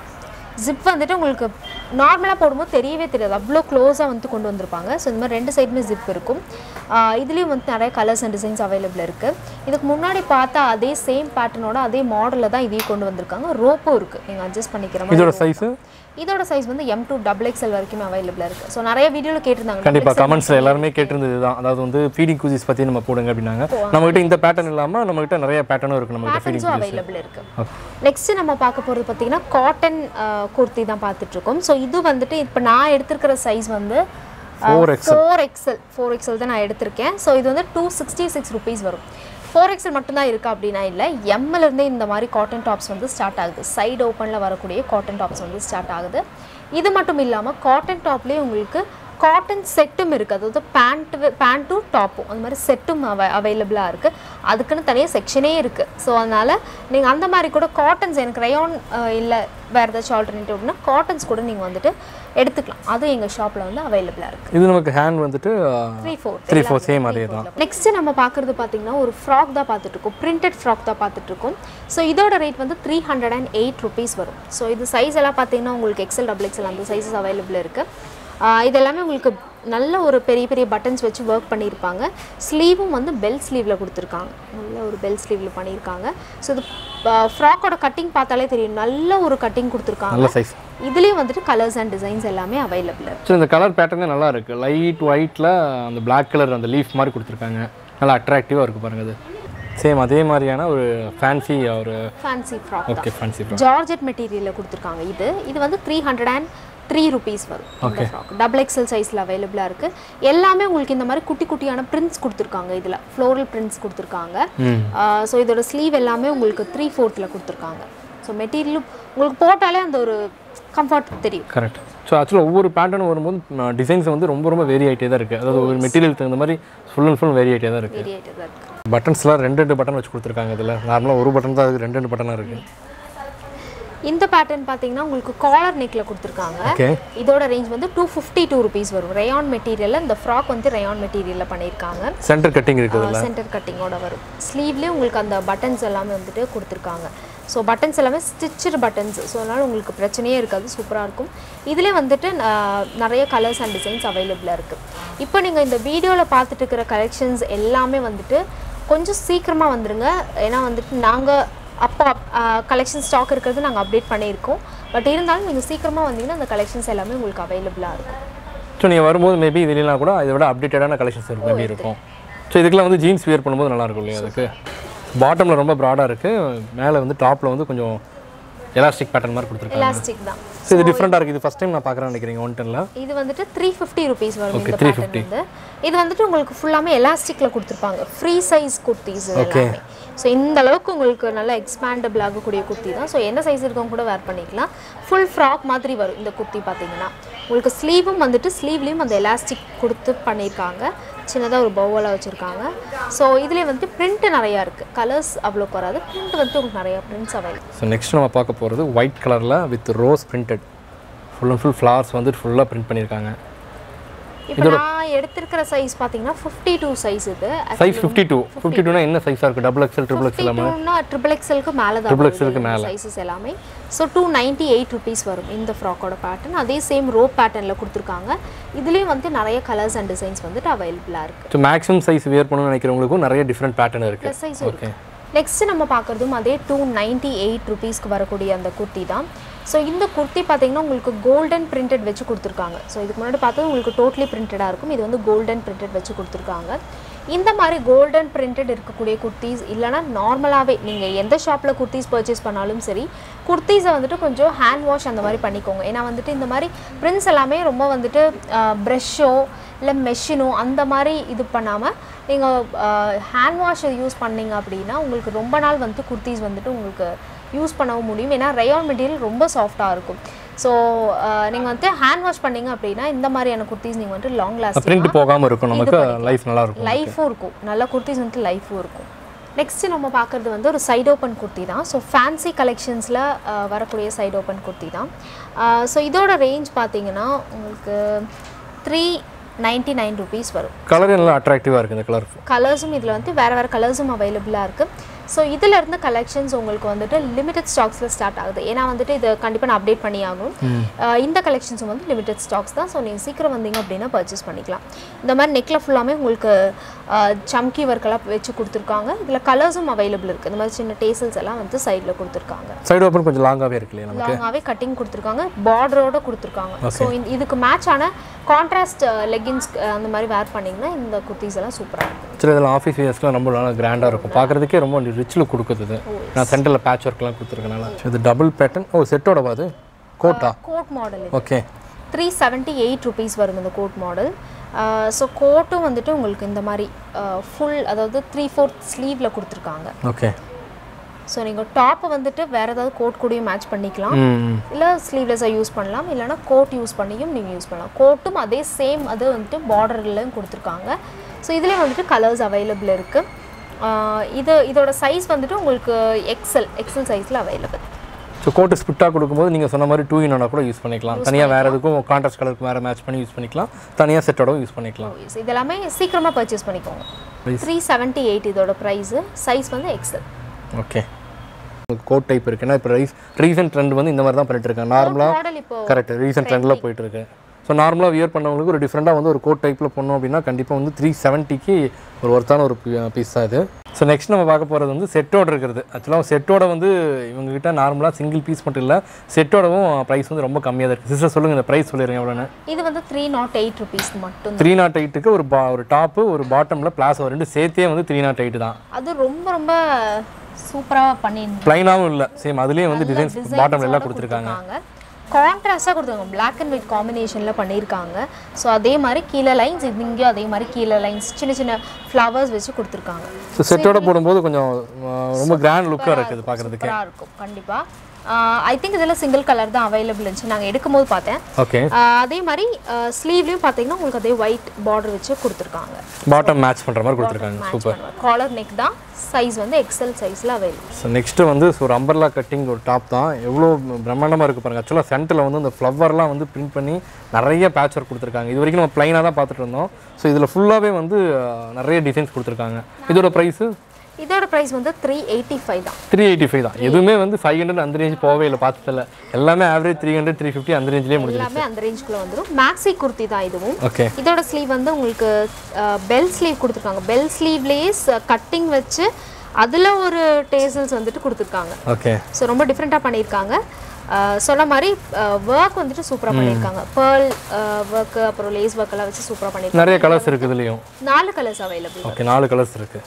ஜிப் வந்துட்டு உங்களுக்கு நார்மலாக போடும்போது தெரியவே தெரியாது அவ்வளோ க்ளோஸாக வந்து கொண்டு வந்திருப்பாங்க ஸோ இந்த மாதிரி ரெண்டு சைடுமே ஜிப் இருக்கும் ஆஹ் இதுலேயும் வந்து நிறைய கலர்ஸ் அண்ட் டிசைன்ஸ் அவைலபிள் இருக்குது இதுக்கு முன்னாடி பார்த்தா அதே சேம் பேட்டர்னோட அதே மாடலில் தான் இதையும் கொண்டு வந்திருக்காங்க ரோப்பும் இருக்குது நீங்கள் அட்ஜஸ்ட் பண்ணிக்கிற மாதிரி இதோட சைஸு இதோட சைஸ் வந்து எம் டூ டபுள் எக்ஸ்எல் வரைக்குமே அவைலபிளாக இருக்குது ஸோ நிறைய வீடியோவில் கேட்டிருந்தாங்க கண்டிப்பாக கமெண்ட்ஸில் எல்லாருமே கேட்டிருந்தது தான் அதாவது வந்து ஃபீடிங் குசிஸ் பற்றி நம்ம போடுங்க அப்படின்னாங்க நம்மகிட்ட இந்த பேட்டர்ன் இல்லாமல் நம்மகிட்ட நிறைய பேட்டர்னும் இருக்குது நம்மகிட்ட ஃபீடிங் பேட்டர்ன்ஸும் அவைலபிள் இருக்கு நெக்ஸ்ட் நம்ம பார்க்க போகிறது பார்த்தீங்கன்னா காட்டன் குர்த்தி தான் பார்த்துட்டு இருக்கோம் ஸோ இது வந்துட்டு இப்போ நான் எடுத்திருக்கிற சைஸ் வந்து four X four XL four XL தான் நான் எடுத்திருக்கேன் ஸோ இது வந்து டூ சிக்ஸ்டி சிக்ஸ் ருபீஸ் வரும் ஃபோர் எக்ஸல் மட்டும்தான் இருக்கா அப்படின்னா இல்லை எம்எல் இருந்தே இந்த மாதிரி காட்டன் டாப்ஸ் வந்து ஸ்டார்ட் ஆகுது சைடு ஓப்பனில் வரக்கூடிய காட்டன் டாப்ஸ் வந்து ஸ்டார்ட் ஆகுது இது மட்டும் இல்லாமல் காட்டன் டாப்லேயே உங்களுக்கு காட்டன் செட்டும் இருக்குது அதாவது பேண்ட் பேண்ட்டும் டாப்பும் அந்த மாதிரி செட்டும் அவை அவைலபிளாக இருக்குது அதுக்குன்னு தனியாக செக்ஷனே இருக்குது ஸோ அதனால் நீங்கள் அந்த மாதிரி கூட காட்டன்ஸ் எனக்கு ரயான் இல்லை வேறு ஏதாச்சும் ஆல்டர்னேட்டிவ் அப்படின்னா காட்டன்ஸ் கூட நீங்கள் வந்துட்டு எடுத்துக்கலாம் அதுவும் எங்கள் ஷாப்பில் வந்து அவைலபிளாக இருக்குது இது நமக்கு ஹேண்ட் வந்துட்டு three four three four same அதே தான் நெக்ஸ்ட் நம்ம பார்க்குறது பார்த்தீங்கன்னா ஒரு ஃப்ராக் தான் பார்த்துட்டு இருக்கோம் பிரிண்டட் ஃப்ராக் தான் பார்த்துட்டு இருக்கோம் ஸோ இதோட ரேட் வந்து three hundred and eight rupees வரும் ஸோ இது சைஸ் எல்லாம் பார்த்தீங்கன்னா உங்களுக்கு எக்ஸல் டபுள் எக்ஸல் அந்த சைஸஸ் அவைலபிள் இருக்குது இது எல்லாமே உங்களுக்கு நல்ல ஒரு பெரிய பெரிய பட்டன்ஸ் வச்சு ஒர்க் பண்ணியிருப்பாங்க ஸ்லீவும் வந்து பெல் ஸ்லீவில் கொடுத்துருக்காங்க நல்ல ஒரு பெல் ஸ்லீவில் பண்ணியிருக்காங்க ஸோ இது ஃப்ராக்கோட கட்டிங் பார்த்தாலே தெரியும் நல்ல ஒரு கட்டிங் கொடுத்துருக்காங்க நல்ல சைஸ் இதுலேயும் வந்துட்டு கலர்ஸ் அண்ட் டிசைன்ஸ் எல்லாமே அவைலபிள் இருக்குது ஸோ இந்த கலர் பேட்டர்னே நல்லா இருக்கு லைட் ஒயிட்டில் அந்த Black கலர் அந்த லீஃப் மாதிரி கொடுத்துருக்காங்க நல்லா அட்ராக்டிவாக இருக்குது பாருங்க அது சேம் அதே மாதிரியான ஒரு ஃபேன்சி ஒரு fancy frock okay fancy georgette மெட்டீரியலில் கொடுத்துருக்காங்க இது இது வந்து three hundred and three rupees வரும் இந்த ஃப்ராக் டபுள் எக்ஸல் சைஸில் அவைலபிளாக இருக்குது எல்லாமே உங்களுக்கு இந்த மாதிரி குட்டி குட்டியான பிரிண்ட்ஸ் கொடுத்துருக்காங்க இதில் ஃப்ளோரல் பிரிண்ட்ஸ் கொடுத்துருக்காங்க ம் ஸோ இதோட ஸ்லீவ் எல்லாமே உங்களுக்கு த்ரீ ஃபோர்த்தில் கொடுத்துருக்காங்க ஸோ மெட்டீரியலும் உங்களுக்கு போட்டாலே அந்த ஒரு கம்ஃபர்ட் தெரியும் கரெக்ட் ஸோ ஆக்சுவலாக ஒவ்வொரு பேட்டர்னும் வரும்போது டிசைன்ஸ் வந்து ரொம்ப ரொம்ப வேரி ஆகிட்டே தான் இருக்குது அதாவது ஒரு மெட்டீரியல் தகுந்த மாதிரி ஃபுல் அண்ட் ஃபுல் வேரி ஆகிட்டே தான் இருக்குது வேரியேட்டடாக இருக்குது பட்டன்ஸ்லாம் ரெண்டு ரெண்டு பட்டன் வச்சு கொடுத்துருக்காங்க இதில் நார்மலாக ஒரு பட்டன் தான் இருக்குது ரெண்டு ரெண்டு பட்டனாக இருக்குது இந்த பேட்டர்ன் பார்த்தீங்கன்னா உங்களுக்கு காலர் நெக்கில் கொடுத்துருக்காங்க ஓகே இதோட ரேஞ்ச் வந்து டூ ஃபிஃப்டி டூ ருபீஸ் வரும் ரயான் மெட்டீரியலில் இந்த ஃப்ராக் வந்து ரயான் மெட்டீரியலில் பண்ணியிருக்காங்க சென்டர் கட்டிங் இருக்குது சென்டர் கட்டிங்கோட வரும் ஸ்லீவ்லேயே உங்களுக்கு அந்த பட்டன்ஸ் எல்லாமே வந்துட்டு கொடுத்துருக்காங்க ஸோ பட்டன்ஸ் எல்லாமே ஸ்டிச்சடு பட்டன்ஸ் ஸோ அதனால் உங்களுக்கு பிரச்சனையே இருக்காது சூப்பராக இருக்கும் இதிலே வந்துட்டு ஆஹ், நிறைய கலர்ஸ் அண்ட் டிசைன்ஸ் அவைலபிளாக இருக்குது இப்போ நீங்கள் இந்த வீடியோவில் பார்த்துட்டு இருக்கிற கலெக்ஷன்ஸ் எல்லாமே வந்துட்டு கொஞ்சம் சீக்கிரமாக வந்துருங்க ஏன்னா வந்துட்டு நாங்கள் அப்போ கலெக்ஷன் ஸ்டாக் இருக்கிறது நாங்கள் அப்டேட் பண்ணியிருக்கோம் பட் இருந்தாலும் நீங்கள் சீக்கிரமாக வந்தீங்கன்னா அந்த கலெக்ஷன்ஸ் எல்லாமே உங்களுக்கு அவைலபிளாக இருக்கும் ஸோ நீங்கள் வரும்போது மேபி இதுலாம் கூட இதை விட அப்டேட்டடான கலெக்ஷன்ஸ் இருக்கும் மேபி இருக்கும் ஸோ இதுக்கெல்லாம் வந்து ஜீன்ஸ் வியர் பண்ணும்போது நல்லா இருக்கும் இல்லையா அதுக்கு பாட்டமில் ரொம்ப ப்ராடாக இருக்குது மேலே வந்து டாப்பில் வந்து கொஞ்சம் எலாஸ்டிக் பேட்டர்ன் மாதிரி கொடுத்துருக்காங்க எலாஸ்டிக் தான் ஸோ இது டிஃப்ரெண்ட்டாக இருக்குது இது ஃபஸ்ட் டைம் நான் பார்க்குறேன்னு நினைக்கிறீங்க ஒன் டெனில் இது வந்துட்டு த்ரீ ஃபிஃப்டி ருபீஸ் வரும் Okay, இந்த 350. பேட்டர்ன் வந்து இது வந்துட்டு உங்களுக்கு ஃபுல்லாமே எலாஸ்டிக்கில் கொடுத்துருப்பாங்க ஃப்ரீ சைஸ் குர்த்திஸ் எல்லாமே ஸோ இந்த அளவுக்கு உங்களுக்கு நல்லா எக்ஸ்பேண்டபிள் ஆகக்கூடிய குர்த்தி தான் ஸோ என்ன சைஸ் இருக்கவங்க கூட வேர் பண்ணிக்கலாம் ஃபுல் ஃப்ராக் மாதிரி வரும் இந்த குர்த்தி பார்த்தீங்கன்னா உங்களுக்கு ஸ்லீவும் வந்துட்டு ஸ்லீவ்லேயும் அந்த எலாஸ்டிக் கொடுத்து பண்ணியிருக்காங்க சின்னதாக ஒரு பவுவலாக வச்சுருக்காங்க ஸோ இதுலேயே வந்துட்டு பிரிண்ட் நிறையா இருக்குது கலர்ஸ் அவ்வளோக்கு வராது பிரிண்ட் வந்துட்டு உங்களுக்கு நிறையா பிரிண்ட்ஸ் அவைலபிள் ஸோ நெக்ஸ்ட் நம்ம பார்க்க போகிறது ஒயிட் கலரில் with rose printed full and full flowers வந்து ஃபுல்லாக பிரிண்ட் பண்ணியிருக்காங்க இப்போ நான் எடுத்திருக்கிற சைஸ் பார்த்தீங்கன்னா ஃபிஃப்டி டூ சைஸ் இது சைஸ் ஃபிஃப்டி டூ ஃபிஃப்டி டூனா என்ன சைஸாக இருக்குது டபுள் எக்ஸல் ட்ரிபிள் எக்ஸல் டூனா ட்ரிபிள் எக்ஸலுக்கு மேலே தான் Triple XL க்கு மேல. சைஸஸ் எல்லாமே so two ninety eight rupees வரும் இந்த ஃப்ராக்கோட பேட்டர்ன் அதே சேம் ரோப் பேட்டர்னில் கொடுத்துருக்காங்க இதுலேயும் வந்து நிறைய கலர்ஸ் அண்ட் டிசைன்ஸ் வந்துட்டு அவைலபிளாக இருக்குது ஸோ மேக்ஸிமம் சைஸ் வியர் பண்ணணும்னு நினைக்கிறவங்களுக்கும் நிறைய டிஃப்ரெண்ட் பேட்டர்ன் இருக்குது ப்ளஸ் சைஸும் இருக்குது நெக்ஸ்ட் நம்ம பார்க்குறதும் அதே டூ நைன்ட்டி எயிட் ருபீஸ்க்கு வரக்கூடிய அந்த குர்த்தி தான் ஸோ இந்த குர்த்தி பார்த்தீங்கன்னா உங்களுக்கு கோல்டன் பிரிண்டட் வச்சு கொடுத்துருக்காங்க ஸோ இதுக்கு முன்னாடி பார்த்தது உங்களுக்கு டோட்டலி பிரிண்டடாக இருக்கும் இது வந்து கோல்டன் பிரிண்டட் வச்சு கொடுத்துருக்காங்க இந்த மாதிரி கோல்டன் பிரிண்டட் இருக்கக்கூடிய குர்த்திஸ் இல்லைனா நார்மலாகவே நீங்கள் எந்த ஷாப்பில் குர்த்திஸ் பர்ச்சேஸ் பண்ணாலும் சரி குர்த்திஸை வந்துட்டு கொஞ்சம் ஹேண்ட் வாஷ் அந்த மாதிரி பண்ணிக்கோங்க ஏன்னா வந்துட்டு இந்த மாதிரி பிரிண்ட்ஸ் எல்லாமே ரொம்ப வந்துட்டு ப்ரெஷ்ஷோ இல்லை மெஷினோ அந்த மாதிரி இது பண்ணாமல் நீங்கள் ஹேண்ட் வாஷ் யூஸ் பண்ணீங்க அப்படின்னா உங்களுக்கு ரொம்ப நாள் வந்து குர்த்திஸ் வந்துட்டு உங்களுக்கு யூஸ் பண்ணவும் முடியும் ஏன்னா ரயான் மெட்டீரியல் ரொம்ப சாஃப்டாக இருக்கும் ஸோ நீங்கள் வந்து ஹேண்ட் வாஷ் பண்ணீங்க அப்படின்னா இந்த மாதிரியான குர்த்திஸ் நீங்கள் வந்துட்டு லாங் லாஸ்ட் பிரிண்ட் போகாமல் இருக்கும் நமக்கு லைஃப் நல்லா இருக்கும் லைஃபும் இருக்கும் நல்ல குர்த்திஸ் வந்துட்டு லைஃபும் இருக்கும் நெக்ஸ்ட் நம்ம பார்க்குறது வந்து ஒரு சைடு ஓப்பன் குர்த்தி தான் ஸோ ஃபேன்சி கலெக்ஷன்ஸில் வரக்கூடிய சைடு ஓப்பன் குர்த்தி தான் ஸோ இதோட ரேஞ்ச் பார்த்தீங்கன்னா உங்களுக்கு த்ரீ நைன்ட்டி நைன் ருபீஸ் வரும் கலர் நல்லா அட்ராக்டிவாக இருக்குது இந்த கலர் கலர்ஸும் இதில் வந்து வேறு வேறு கலர்ஸும் அவைலபிளாக இருக்குது ஸோ இதில் இருந்த கலெக்ஷன்ஸ் உங்களுக்கு வந்துட்டு லிமிடெட் ஸ்டாக்ஸில் ஸ்டார்ட் ஆகுது ஏன்னா வந்துட்டு இதை கண்டிப்பாக நான் அப்டேட் பண்ணி ஆகணும் அஹ் இந்த கலெக்ஷன்ஸும் வந்து லிமிடெட் ஸ்டாக்ஸ் தான் ஸோ நீங்கள் சீக்கிரம் வந்தீங்க அப்படின்னா பர்ச்சேஸ் பண்ணிக்கலாம் இந்த மாதிரி நெக்கில் ஃபுல்லாமே உங்களுக்கு சம்கி ஒர்க்கெல்லாம் வச்சு கொடுத்துருக்காங்க இதில் கலர்ஸும் அவைலபிள் இருக்குது இந்த மாதிரி சின்ன டேசல்ஸ் எல்லாம் வந்து சைடில் கொடுத்துருக்காங்க சைடு ஓப்பன் கொஞ்சம் லாங்காகவே இருக்கு இல்லையா நமக்கு லாங்காகவே கட்டிங் கொடுத்துருக்காங்க பார்டரோட கொடுத்துருக்காங்க ஸோ இதுக்கு மேட்ச் ஆன கான்ட்ராஸ்ட் லெகின்ஸ் அந்த மாதிரி வேர் பண்ணிங்கன்னா இந்த குர்த்திஸ் எல்லாம் சூப்பராக இருக்கும் சில இதில் ஆஃபீஸ் வியர்ஸ்லாம் ரொம்ப நல்லா கிராண்டாக இருக்கும் பார்க்குறதுக்கே ரொம்ப ரிச் லுக் கொடுக்குது இது நான் சென்டரில் பேட்ச் ஒர்க்லாம் கொடுத்துருக்கனால இது டபுள் பேட்டர்ன் ஓ செட்டோட பாது கோட்டா coat model okay three seventy eight rupees வரும் இந்த கோட் மாடல் ஸோ கோட்டும் வந்துட்டு உங்களுக்கு இந்த மாதிரி ஃபுல் அதாவது த்ரீ ஃபோர்த் ஸ்லீவில் கொடுத்துருக்காங்க ஓகே ஸோ நீங்கள் டாப்பை வந்துட்டு வேறு ஏதாவது கோட் கூடயும் மேட்ச் பண்ணிக்கலாம் ம் இல்லை ஸ்லீவ்லெஸ்ஸாக யூஸ் பண்ணலாம் இல்லைனா கோட் யூஸ் பண்ணியும் நீங்கள் யூஸ் பண்ணலாம் கோட்டும் அதே சேம் அது வந்துட்டு பார்டர்லையும் கொடுத்துருக்காங்க ஸோ இதுலேயும் வந்துட்டு கலர்ஸ் அவைலபிள் இருக்குது இது இதோட சைஸ் வந்துட்டு உங்களுக்கு எக்ஸல் எக்ஸல் சைஸில் அவைலபிள் ஸோ கோட்டு ஸ்பிட்டாக கொடுக்கும்போது நீங்கள் சொன்ன மாதிரி டூ இன் கூட யூஸ் பண்ணிக்கலாம் தனியாக வேறு எதுக்கும் கான்ட்ராஸ்ட் கலருக்கு வேறு மேட்ச் பண்ணி யூஸ் பண்ணிக்கலாம் தனியாக செட்டோடவும் யூஸ் பண்ணிக்கலாம் இது எல்லாமே சீக்கிரமாக பர்ச்சேஸ் பண்ணிக்கோங்க த்ரீ செவன்ட்டி எயிட் இதோட ப்ரைஸு சைஸ் வந்து எக்ஸல் ஓகே உங்களுக்கு கோட் டைப் இருக்குன்னா இப்போ ரீஸ் ரீசன்ட் ட்ரெண்ட் வந்து இந்த மாதிரி தான் பண்ணிட்டு இருக்காங்க நார்மலாக மாடல் இப்போ கரெக்ட் ரீசன்ட் ட்ரெண்டில் போயிட்டு இருக்கு ஸோ நார்மலாக வியர் பண்ணவங்களுக்கு ஒரு டிஃப்ரெண்ட்டாக வந்து ஒரு கோட் டைப்பில் பண்ணோம் அப்படின்னா கண்டிப்பாக வந்து த்ரீ செவன்ட்டிக்கு ஒரு ஒர்த்தான ஒரு பீஸ் தான் இது ஸோ நெக்ஸ்ட் நம்ம பார்க்க போகிறது வந்து செட்டோட இருக்கிறது ஆக்சுவலாக செட்டோட வந்து இவங்ககிட்ட நார்மலாக சிங்கிள் பீஸ் மட்டும் இல்லை செட்டோடவும் ப்ரைஸ் வந்து ரொம்ப கம்மியாக தான் இருக்குது சிஸ்டர் சொல்லுங்கள் இந்த ப்ரைஸ் சொல்லிடுங்க எவ்வளோன்னு இது வந்து த்ரீ நாட் எயிட் ருபீஸ் மட்டும் த்ரீ நாட் எயிட்டுக்கு ஒரு பா ஒரு டாப்பு ஒரு பாட்டமில் பிளாஸ் ரெண்டு சேர்த்தே வந்து த்ரீ நாட் எயிட் தான் அது ரொம்ப ரொம்ப சூப்பராக பண்ணியிருந்தாங்க ப்ளைனாகவும் இல்லை சேம் அதுலேயே வந்து டிசைன்ஸ் பாட்டமில் எல்லாம் கொடுத்துருக்காங்க கான்ட்ராஸ்டாக கொடுத்துருக்காங்க பிளாக் அண்ட் ஒயிட் காம்பினேஷனில் பண்ணியிருக்காங்க ஸோ அதே மாதிரி கீழே லைன்ஸ் இங்கேயும் அதே மாதிரி கீழே லைன்ஸ் சின்ன சின்ன ஃப்ளவர்ஸ் வச்சு கொடுத்துருக்காங்க ஸோ செட்டோட போடும்போது கொஞ்சம் அஹ், ரொம்ப கிராண்ட் லுக்காக இருக்குது பார்க்குறதுக்கு சூப்பராக இருக்கும் கண்டிப்பாக ஐ திங்க் இதில் சிங்கிள் கலர் தான் அவைலபிள் இருந்துச்சு நாங்கள் எடுக்கும்போது பார்த்தேன் ஓகே ஆஹ் அதே மாதிரி ஸ்லீவ்லேயும் பார்த்தீங்கன்னா உங்களுக்கு அதே ஒயிட் பார்டர் வச்சு கொடுத்துருக்காங்க பாட்டம் மேட்ச் பண்ணுற மாதிரி கொடுத்துருக்காங்க சூப்பர் காலர் நெக் தான் சைஸ் வந்து எக்ஸல் சைஸில் அவைலபிள் ஸோ நெக்ஸ்ட்டு வந்து ஒரு அம்பர்லா கட்டிங் ஒரு டாப் தான் எவ்வளோ பிரம்மாண்டமாக இருக்குது பாருங்க ஆக்சுவலாக சென்டரில் வந்து இந்த ஃப்ளவர்லாம் வந்து பிரிண்ட் பண்ணி நிறைய பேட்ச் ஒர்க் கொடுத்துருக்காங்க இது வரைக்கும் நம்ம ப்ளைனாக தான் பார்த்துட்டு இருந்தோம் ஸோ இதில் ஃபுல்லாகவே வந்து அஹ், நிறைய டிசைன்ஸ் கொடுத்துருக்காங்க இதோட ப்ரைஸு இதோட ப்ரைஸ் வந்து த்ரீ எயிட்டி ஃபைவ் தான் த்ரீ எயிட்டி ஃபைவ் தான் எதுவுமே வந்து ஃபைவ் ஹண்ட்ரட் அந்த ரேஞ்ச் போகவே இல்லை பார்த்ததில்ல எல்லாமே average three hundred three fifty அந்த ரேஞ்சிலே முடிஞ்சிருச்சு எல்லாமே அந்த ரேஞ்சுக்குள்ளே வந்துடும் மேக்ஸி குர்த்தி தான் இதுவும் ஓகே இதோட ஸ்லீவ் வந்து உங்களுக்கு பெல் ஸ்லீவ் கொடுத்துருக்காங்க பெல் ஸ்லீவ்லேயே கட்டிங் வச்சு அதில் ஒரு டேசல்ஸ் வந்துட்டு கொடுத்துருக்காங்க ஓகே ஸோ ரொம்ப டிஃப்ரெண்ட்டாக பண்ணியிருக்காங்க அஹ் சொன்ன மாதிரி ஒர்க் வந்துட்டு சூப்பராக பண்ணியிருக்காங்க பேர்ல் ஒர்க்கு அப்புறம் லேஸ் ஒர்க் எல்லாம் வச்சு சூப்பராக பண்ணியிருக்காங்க நிறைய கலர்ஸ் இருக்குது இதுலேயும் நாலு கலர்ஸ் அவைலபிள் ஓகே நாலு கலர்ஸ் இருக்குது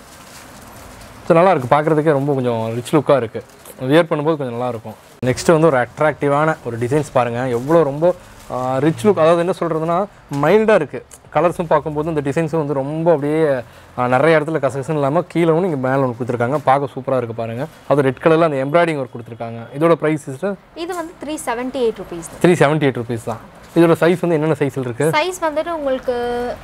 ஸோ நல்லா இருக்குது பார்க்குறதுக்கே ரொம்ப கொஞ்சம் ரிச் லுக்காக இருக்குது வியர் பண்ணும்போது கொஞ்சம் நல்லா இருக்கும் நெக்ஸ்ட் வந்து ஒரு அட்ராக்டிவான ஒரு டிசைன்ஸ் பாருங்கள் எவ்வளோ ரொம்ப ரிச் லுக் அதாவது என்ன சொல்கிறதுனா மைல்டாக இருக்குது கலர்ஸும் பார்க்கும்போது இந்த டிசைன்ஸும் வந்து ரொம்ப அப்படியே ஆஹ், நிறைய இடத்துல கசகசன்னு இல்லாமல் கீழே ஒன்று இங்கே மேலே ஒன்று கொடுத்துருக்காங்க பார்க்க சூப்பராக இருக்குது பாருங்கள் அது ரெட் கலரில் அந்த எம்ப்ராய்டிங் ஒர்க் கொடுத்துருக்காங்க இதோட ப்ரைஸ் சிஸ்டர் இது வந்து three seventy eight rupees three seventy eight rupees தான் இதோட சைஸ் வந்து என்னென்ன சைஸில் இருக்குது சைஸ் வந்துட்டு உங்களுக்கு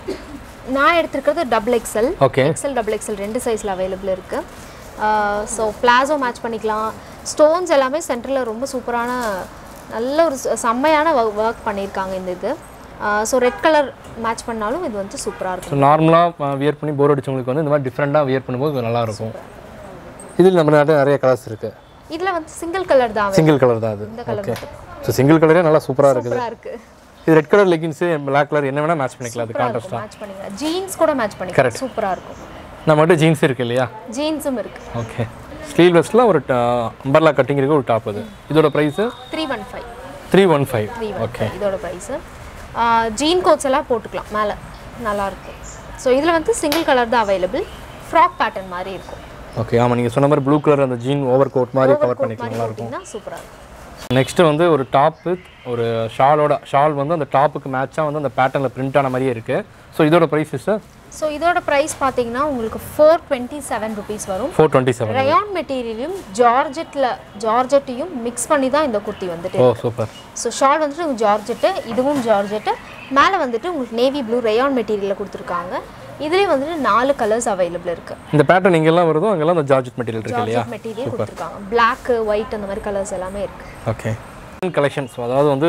நான் எடுத்திருக்கிறது double XL okay XL double XL ரெண்டு சைஸில் அவைலபிள் இருக்குது ஸோ பிளாசோ மேட்ச் பண்ணிக்கலாம் ஸ்டோன்ஸ் எல்லாமே சென்டரில் ரொம்ப சூப்பரான நல்ல ஒரு ச- செம்மையான ஒர்க் பண்ணியிருக்காங்க இந்த இது ஸோ ரெட் கலர் மேட்ச் பண்ணாலும் இது வந்து சூப்பராக இருக்கும் ஸோ நார்மலாக வியர் பண்ணி போர் அடிச்சவங்களுக்கு வந்து இந்த மாதிரி டிஃப்ரெண்ட்டாக வியர் பண்ணும்போது கொஞ்சம் நல்லா இருக்கும் இதில் நம்ம நாட்டில் நிறைய கலர்ஸ் இருக்குது இதில் வந்து சிங்கிள் கலர் தான் சிங்கிள் கலர் தான் அது இந்த கலர் ஓகே ஸோ சிங்கிள் கலரே நல்லா சூப்பராக இருக்குது சூப்பராக இருக்குது இது red colour leggings black colour என்ன வேணால் மேட்ச் பண்ணிக்கலாம் அது கான்ட்ராஸ்ட்டாக மேட்ச் பண்ணிக்கலாம் ஜீன்ஸ் கூட மேட்ச் பண்ணிக்கலாம் சூப்பராக இருக்கும் நம்மகிட்ட ஜீன்ஸ் இருக்கு இல்லையா ஜீன்ஸும் இருக்குது ஓகே ஸ்லீவ்லெஸில் ஒரு அம்பர்லா கட்டிங் இருக்கு ஒரு டாப் அது இதோட price three one five three one five three okay இதோட ப்ரைஸு ஜீன் கோட்ஸ் எல்லாம் போட்டுக்கலாம் மேலே நல்லாயிருக்கும் ஸோ இதில் வந்து சிங்கிள் கலர் தான் அவைலபிள் ஃப்ராக் பேட்டர்ன் மாதிரி இருக்கும் ஓகே ஆமாம் நீங்கள் சொன்ன மாதிரி ப்ளூ கலர் அந்த ஜீன் ஓவர் கோட் மாதிரி கவர் பண்ணிக்கலாம் மாதிரி நல்லா இருக்கும் போட்டிங்கன்னா சூப்பராக இருக்கும் நெக்ஸ்ட் வந்து ஒரு டாப்பு ஒரு ஷாலோட ஷால் வந்து அந்த டாப்புக்கு மேட்சாக வந்து அந்த பேட்டர்னில் பிரிண்ட் ஆன மாதிரியே இருக்குது ஸோ இதோட ப்ரைஸ் சார் ஸோ இதோட ப்ரைஸ் பார்த்தீங்கன்னா உங்களுக்கு ஃபோர் டுவெண்ட்டி செவன் ருபீஸ் வரும் ஃபோர் டுவெண்ட்டி செவன் ரயான் மெட்டீரியலையும் ஜார்ஜெட்டில் ஜார்ஜெட்டையும் மிக்ஸ் பண்ணி தான் இந்த குர்த்தி வந்துட்டு ஓ சூப்பர் ஸோ ஷால் வந்துட்டு உங்களுக்கு ஜார்ஜெட்டு இதுவும் ஜார்ஜெட்டு மேலே வந்துட்டு உங்களுக்கு நேவி ப்ளூ ரயான் மெட்டீரியலில் கொடுத்துருக்காங்க இதுலேயே வந்துட்டு நாலு கலர்ஸ் அவைலபிள் இருக்குது இந்த பேட்டர்ன் இங்கெல்லாம் வருதோ அங்கெல்லாம் அந்த ஜார்ஜெட் மெட்டீரியல் இருக்கு இல்லையா ஜார்ஜெட் மெட்டீரியல் கொடுத்துருக்காங்க பிளாக் ஒயிட் அந்த மாதிரி கலர்ஸ் எல்லாமே இருக்குது ஓகே கலெக்ஷன்ஸ் அதாவது வந்து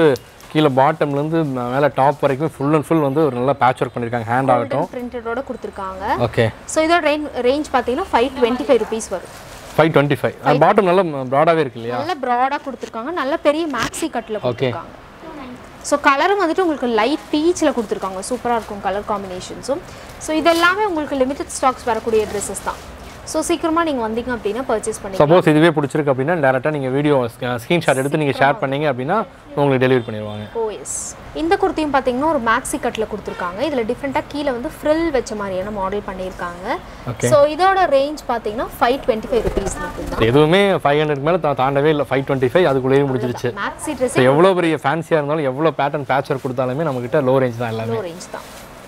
கீழே பாட்டம்லேருந்து மேலே டாப் வரைக்கும் ஃபுல் அண்ட் ஃபுல் வந்து ஒரு நல்லா பேட்ச் ஒர்க் பண்ணியிருக்காங்க ஹேண்ட் ஆகட்டும் பிரிண்டடோட கொடுத்துருக்காங்க ஓகே ஸோ இதோட ரேஞ்ச் ரேஞ்ச் பார்த்தீங்கன்னா ஃபைவ் டுவெண்ட்டி ஃபைவ் ருபீஸ் வரும் ஃபைவ் டுவெண்ட்டி ஃபைவ் பாட்டம் நல்லா ப்ராடாகவே இருக்கு இல்லையா நல்ல ப்ராடாக கொடுத்துருக்காங்க நல்ல பெரிய மேக்ஸி கட்டில் கொடுத்துருக்காங்க ஸோ கலரும் வந்துட்டு உங்களுக்கு லைட் பீச்சில் கொடுத்துருக்காங்க சூப்பராக இருக்கும் கலர் காம்பினேஷன்ஸும் ஸோ இதெல்லாமே உங்களுக்கு லிமிடெட் ஸ்டாக்ஸ் வரக்கூடிய ட்ரெஸ்ஸஸ் தான் ஸோ சீக்கிரமாக நீங்கள் வந்தீங்க அப்படின்னா பர்ச்சேஸ் பண்ணிக்கலாம் சப்போஸ் இதுவே பிடிச்சிருக்கு அப்படின்னா டேரெக்டாக நீங்கள் வீடியோ ஸ்க்ரீன்ஷாட் எடுத்து நீங்கள் ஷேர் பண்ணீங்க அப்படின்னா உங்களுக்கு டெலிவரி பண்ணிடுவாங்க ஓ எஸ் இந்த குர்த்தியும் பார்த்தீங்கன்னா ஒரு மேக்ஸி கட்டில் கொடுத்துருக்காங்க இதில் டிஃப்ரெண்ட்டாக கீழே வந்து ஃப்ரில் வச்ச மாதிரியான மாடல் பண்ணியிருக்காங்க ஸோ இதோட ரேஞ்ச் பார்த்தீங்கன்னா ஃபைவ் டுவெண்ட்டி ஃபைவ் ருபீஸ் மட்டும்தான் எதுவுமே ஃபைவ் ஹண்ட்ரட் மேலே தாண்டவே இல்லை ஃபைவ் டுவெண்ட்டி ஃபைவ் அதுக்குள்ளேயே முடிஞ்சிருச்சு மேக்ஸி ட்ரெஸ் ஸோ எவ்வளோ பெரிய ஃபேன்சியாக இருந்தாலும் எவ்வளோ பேட்டர்ன் பேட்ச் ஒர்க் கொடுத்தாலுமே நம்மக்கிட்ட லோ ரேஞ்ச் தான் எல்லாமே லோ ரேஞ்ச் தான்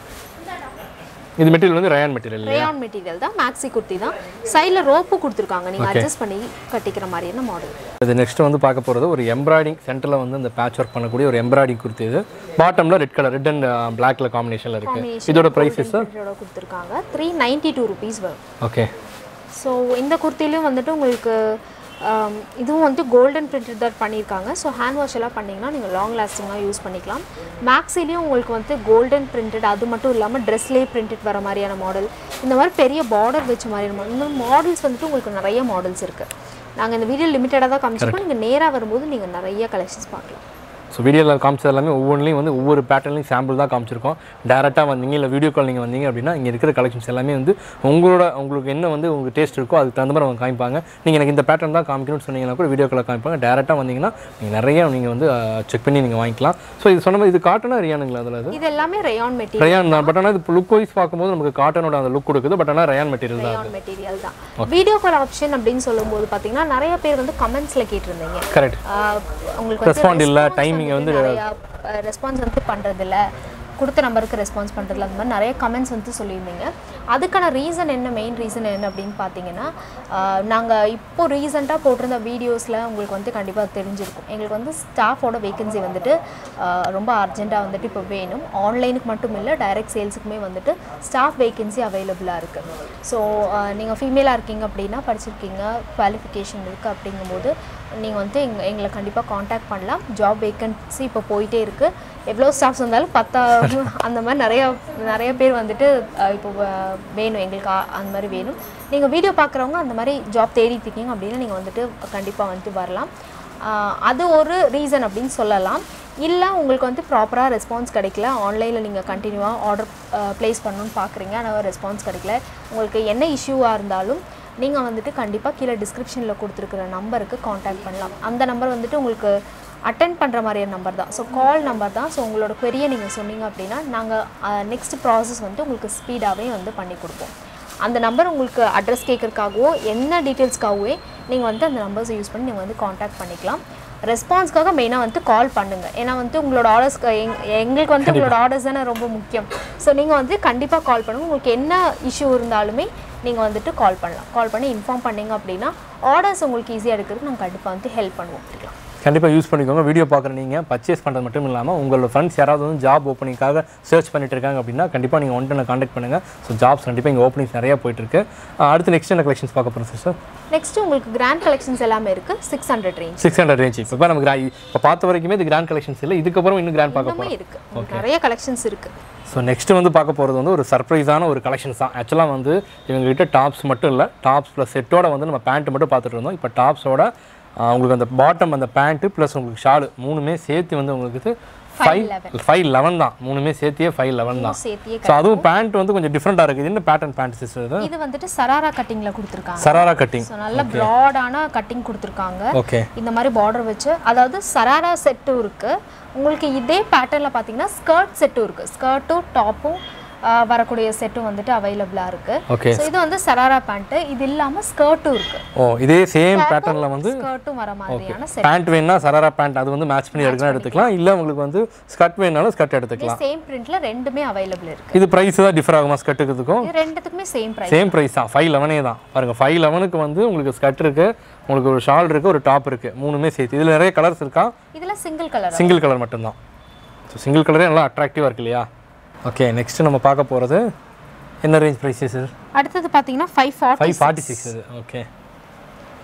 இது மெட்டீரியல் வந்து ரயான் மெட்டீரியல் ரேயான் மெட்டீரியல் தான் மேக்ஸி குர்த்தி தான் சைடில் ரோப்பு கொடுத்துருக்காங்க நீங்கள் அட்ஜஸ்ட் பண்ணி கட்டிக்கிற மாதிரியான மாடல் இது நெக்ஸ்ட் வந்து பார்க்க போகிறது ஒரு எம்ப்ராய்டிங் சென்டரில் வந்து இந்த பேட்ச் ஒர்க் பண்ணக்கூடிய ஒரு எம்ப்ராய்டிங் குர்த்தி இது பாட்டமில் ரெட் கலர் ரெட் அண்ட் பிளாக்ல காம்பினேஷனில் இருக்குது இதோட ப்ரைஸஸ் இதோட கொடுத்துருக்காங்க த்ரீ நைன்ட்டி டூ ருபீஸ் வரும் ஓகே ஸோ இந்த குர்த்திலையும் வந்துட்டு உங்களுக்கு ஆம், இதுவும் வந்து கோல்டன் பிரிண்டட் தான் பண்ணியிருக்காங்க ஸோ ஹேண்ட் வாஷ் எல்லாம் பண்ணிங்கன்னா நீங்கள் லாங் லாஸ்டிங்காக யூஸ் பண்ணிக்கலாம் மேக்ஸிலையும் உங்களுக்கு வந்து கோல்டன் பிரிண்டட் அது மட்டும் இல்லாமல் ட்ரெஸ்லேயே பிரிண்டட் வர மாதிரியான மாடல் இந்த மாதிரி பெரிய பார்டர் வச்ச மாதிரியான model. இந்த மாடல்ஸ் வந்துட்டு உங்களுக்கு நிறைய மாடல்ஸ் இருக்குது நாங்கள் இந்த வீடியோ லிமிட்டடாக தான் காமிச்சிருக்கோம் நீங்கள் நேராக வரும்போது நீங்கள் நிறைய கலெக்ஷன்ஸ் பார்க்கலாம் ஸோ வீடியோவில் காமிச்சது எல்லாமே ஒவ்வொன்றிலையும் வந்து ஒவ்வொரு பேட்டர்லையும் சாம்பிள் தான் காமிச்சிருக்கோம் டேரெக்டாக வந்தீங்க இல்லை வீடியோ கால் நீங்கள் வந்தீங்க அப்படின்னா இங்கே இருக்கிற கலெக்ஷன்ஸ் எல்லாமே வந்து உங்களோட உங்களுக்கு என்ன வந்து உங்களுக்கு டேஸ்ட் இருக்கோ அதுக்கு தகுந்த மாதிரி அவங்க காமிப்பாங்க நீங்கள் எனக்கு இந்த பேட்டர்ன் தான் காமிக்கணும்னு சொன்னீங்கன்னா கூட வீடியோ காலில் காமிப்பாங்க டேரெக்டாக வந்தீங்கன்னா நீங்கள் நிறைய நீங்கள் வந்து செக் பண்ணி நீங்கள் வாங்கிக்கலாம் ஸோ இது சொன்ன மாதிரி இது காட்டனா ரியானுங்களா அதில் அது இது எல்லாமே ரயான் மெட்டீரியல் ரயான் தான் பட் ஆனால் இது லுக் வைஸ் பார்க்கும்போது நமக்கு காட்டனோட அந்த லுக் கொடுக்குது பட் ஆனால் ரயான் மெட்டீரியல் தான் ரயான் மெட்டீரியல் தான் வீடியோ கால் ஆப்ஷன் அப்படின்னு சொல்லும்போது பார்த்தீங்கன்னா நிறைய பேர் வந்து கமெண்ட்ஸில் கேட்டிருந்தீங்க கரெக்ட் ஆஹ் உங்களுக்கு வந்து Respond இல்ல, response timing வந்து நிறையா ரெஸ்பான்ஸ் வந்து பண்ணுறதில்ல கொடுத்த நம்பருக்கு ரெஸ்பான்ஸ் பண்ணுறதில்ல அந்த மாதிரி நிறைய கமெண்ட்ஸ் வந்து சொல்லியிருந்தீங்க அதுக்கான ரீசன் என்ன மெயின் ரீசன் என்ன அப்படின்னு பார்த்தீங்கன்னா நாங்கள் இப்போ ரீசெண்டாக போட்டிருந்த வீடியோஸில் உங்களுக்கு வந்து கண்டிப்பாக தெரிஞ்சிருக்கும் எங்களுக்கு வந்து ஸ்டாஃபோட வேகன்சி வந்துட்டு ஆஹ் ரொம்ப அர்ஜென்ட்டாக வந்துட்டு இப்போ வேணும் ஆன்லைனுக்கு மட்டும் இல்லை டைரக்ட் சேல்ஸுக்குமே வந்துட்டு ஸ்டாஃப் வேகன்சி அவைலபிளாக இருக்குது ஸோ நீங்கள் ஃபீமேலாக இருக்கீங்க அப்படின்னா படிச்சிருக்கீங்க குவாலிஃபிகேஷன் இருக்குது அப்படிங்கும்போது நீங்கள் வந்து எங்க எங்களை கண்டிப்பாக காண்டாக்ட் பண்ணலாம் ஜாப் வேகன்சி இப்போ போயிட்டே இருக்குது எவ்வளோ ஸ்டாஃப்ஸ் வந்தாலும் பத்தா அந்த மாதிரி நிறைய நிறைய பேர் வந்துட்டு அஹ், இப்போ வ- வேணும் எங்களுக்கு ஆ- அந்த மாதிரி வேணும் நீங்கள் வீடியோ பார்க்குறவங்க அந்த மாதிரி ஜாப் தேடிட்டு இருக்கீங்க அப்படின்னா நீங்கள் வந்துட்டு கண்டிப்பாக வந்துட்டு வரலாம் ஆஹ், அது ஒரு ரீசன் அப்படின்னு சொல்லலாம் இல்லை உங்களுக்கு வந்து ப்ராப்பராக ரெஸ்பான்ஸ் கிடைக்கல ஆன்லைனில் நீங்கள் கண்டினியூவாக ஆர்டர் ப்ளேஸ் பண்ணணும்னு பார்க்குறீங்க ஆனால் ரெஸ்பான்ஸ் கிடைக்கல உங்களுக்கு என்ன இஷ்யூவாக இருந்தாலும் நீங்கள் வந்துட்டு கண்டிப்பாக கீழே டிஸ்கிரிப்ஷனில் கொடுத்துருக்குற நம்பருக்கு காண்டாக்ட் பண்ணலாம் அந்த நம்பர் வந்துட்டு உங்களுக்கு அட்டென்ட் பண்ணுற மாதிரியான நம்பர் தான் ஸோ கால் நம்பர் தான் ஸோ உங்களோட query-ய நீங்கள் சொன்னீங்க அப்படின்னா நாங்கள் நெக்ஸ்ட் ப்ராசஸ் வந்து உங்களுக்கு ஸ்பீடாகவே வந்து பண்ணி கொடுப்போம் அந்த நம்பர் உங்களுக்கு அட்ரஸ் கேட்கறதுக்காகவோ என்ன டீட்டெயில்ஸ்க்காகவே நீங்கள் வந்து அந்த நம்பர்ஸை யூஸ் பண்ணி நீங்கள் வந்து காண்டாக்ட் பண்ணிக்கலாம் ரெஸ்பான்ஸ்க்காக மெயினாக வந்து கால் பண்ணுங்கள் ஏன்னா வந்து உங்களோட ஆர்டர்ஸ் எங்களுக்கு வந்து உங்களோட ஆர்டர்ஸ் தானே ரொம்ப முக்கியம் ஸோ நீங்கள் வந்து கண்டிப்பாக கால் பண்ணுங்கள் உங்களுக்கு என்ன இஷ்யூ இருந்தாலுமே நீங்கள் வந்துட்டு கால் பண்ணலாம் கால் பண்ணி இன்ஃபார்ம் பண்ணீங்க அப்படின்னா ஆர்டர்ஸ் உங்களுக்கு ஈஸியாக எடுக்கிறதுக்கு நாங்கள் கண்டிப்பாக வந்து ஹெல்ப் பண்ணுவோம் அப்படிலாம் கண்டிப்பாக யூஸ் பண்ணிக்கோங்க வீடியோ பார்க்குற நீங்கள் பர்ச்சேஸ் பண்ணுறது மட்டும் இல்லாமல் உங்களோட ஃப்ரெண்ட்ஸ் யாராவது வந்து ஜாப் ஓப்பனிங்காக சர்ச் பண்ணிட்டு இருக்காங்க அப்படின்னா கண்டிப்பாக நீங்கள் ஒன்ட்டு காண்டாக்ட் பண்ணுங்கள் ஸோ ஜாப்ஸ் கண்டிப்பாக இங்கே ஓப்பனிங்ஸ் நிறையா போயிட்டுருக்கு அடுத்து நெக்ஸ்ட் என்ன கலெக்ஷன்ஸ் பார்க்க போகிறோம் சிஸ்டர் நெக்ஸ்ட் உங்களுக்கு கிராண்ட் கலெக்ஷன்ஸ் எல்லாமே இருக்குது six hundred range six hundred range இப்போ நம்ம கிரா இப்போ பார்த்த வரைக்குமே இது கிராண்ட் கலெக்ஷன்ஸ் இல்லை இதுக்கப்புறம் இன்னும் கிராண்ட் பார்க்க போகிறோம் எல்லாமே இருக்குது நிறைய கலெக்ஷன்ஸ் இருக்குது ஸோ நெக்ஸ்ட் வந்து பார்க்க போகிறது வந்து ஒரு சர்ப்ரைஸான ஒரு கலெக்ஷன்ஸ் தான் ஆக்சுவலாக வந்து இவங்ககிட்ட டாப்ஸ் மட்டும் இல்லை டாப்ஸ் ப்ளஸ் செட்டோட வந்து நம்ம பேண்ட் மட்டும் பார்த்துட்டு இருந்தோம் இப்போ டாப்ஸோட உங்களுக்கு அந்த பாட்டம் அந்த பேண்ட்டு ப்ளஸ் உங்களுக்கு ஷாலு மூணுமே சேர்த்து வந்து உங்களுக்கு ஃபைவ் ஃபைவ் லெவன் தான் மூணுமே சேர்த்தியே ஃபைவ் லெவன் தான் சேர்த்தியே ஸோ அதுவும் பேண்ட் வந்து கொஞ்சம் டிஃப்ரெண்ட்டாக இருக்குது என்ன பேட்டர்ன் பேண்ட் சிஸ்டர் இது இது வந்துட்டு சராரா கட்டிங்கில் கொடுத்துருக்காங்க சராரா கட்டிங் ஸோ நல்ல ப்ராடான கட்டிங் கொடுத்துருக்காங்க ஓகே இந்த மாதிரி பார்டர் வச்சு அதாவது சராரா செட்டும் இருக்குது உங்களுக்கு இதே பேட்டர்னில் பார்த்தீங்கன்னா ஸ்கர்ட் செட்டும் இருக்குது ஸ்கர்ட்டும் டாப்பும் வரக்கூடிய செட்டும் வந்துட்டு அவைலபிளாக இருக்குது ஓகே ஸோ இது வந்து சராரா பேண்ட்டு இது இல்லாமல் ஸ்கர்ட்டும் இருக்குது ஓ இதே சேம் பேட்டர்னில் வந்து ஸ்கர்ட்டும் வர மாதிரியான செட் பேண்ட் வேணும்னா சராரா பேண்ட் அது வந்து மேட்ச் பண்ணி எடுக்கலாம் எடுத்துக்கலாம் இல்லை உங்களுக்கு வந்து ஸ்கர்ட் வேணுனாலும் ஸ்கர்ட் எடுத்துக்கலாம் சேம் பிரிண்ட்ல ரெண்டுமே அவைலபிள் இருக்குது இது ப்ரைஸ் தான் டிஃபர் ஆகுமா ஸ்கர்ட்டுக்கிறதுக்கும் இது ரெண்டுத்துக்குமே சேம் ப்ரைஸ் சேம் ப்ரைஸ் தான் ஃபைவ் லெவனே தான் பாருங்கள் ஃபைவ் லெவனுக்கு வந்து உங்களுக்கு ஸ்கர்ட் இருக்குது உங்களுக்கு ஒரு ஷால் இருக்குது ஒரு டாப் இருக்குது மூணுமே சேர்த்து இதில் நிறைய கலர்ஸ் இருக்கா இதில் சிங்கிள் கலர் சிங்கிள் கலர் மட்டும்தான் ஸோ சிங்கிள் கலரே நல்லா அட்ராக்டிவாக இருக்கு இல்லையா ஓகே நெக்ஸ்ட் நம்ம பார்க்க போகிறது என்ன ரேஞ்ச் ப்ரைஸஸ் அடுத்தது பார்த்தீங்கன்னா five forty five forty six இது ஓகே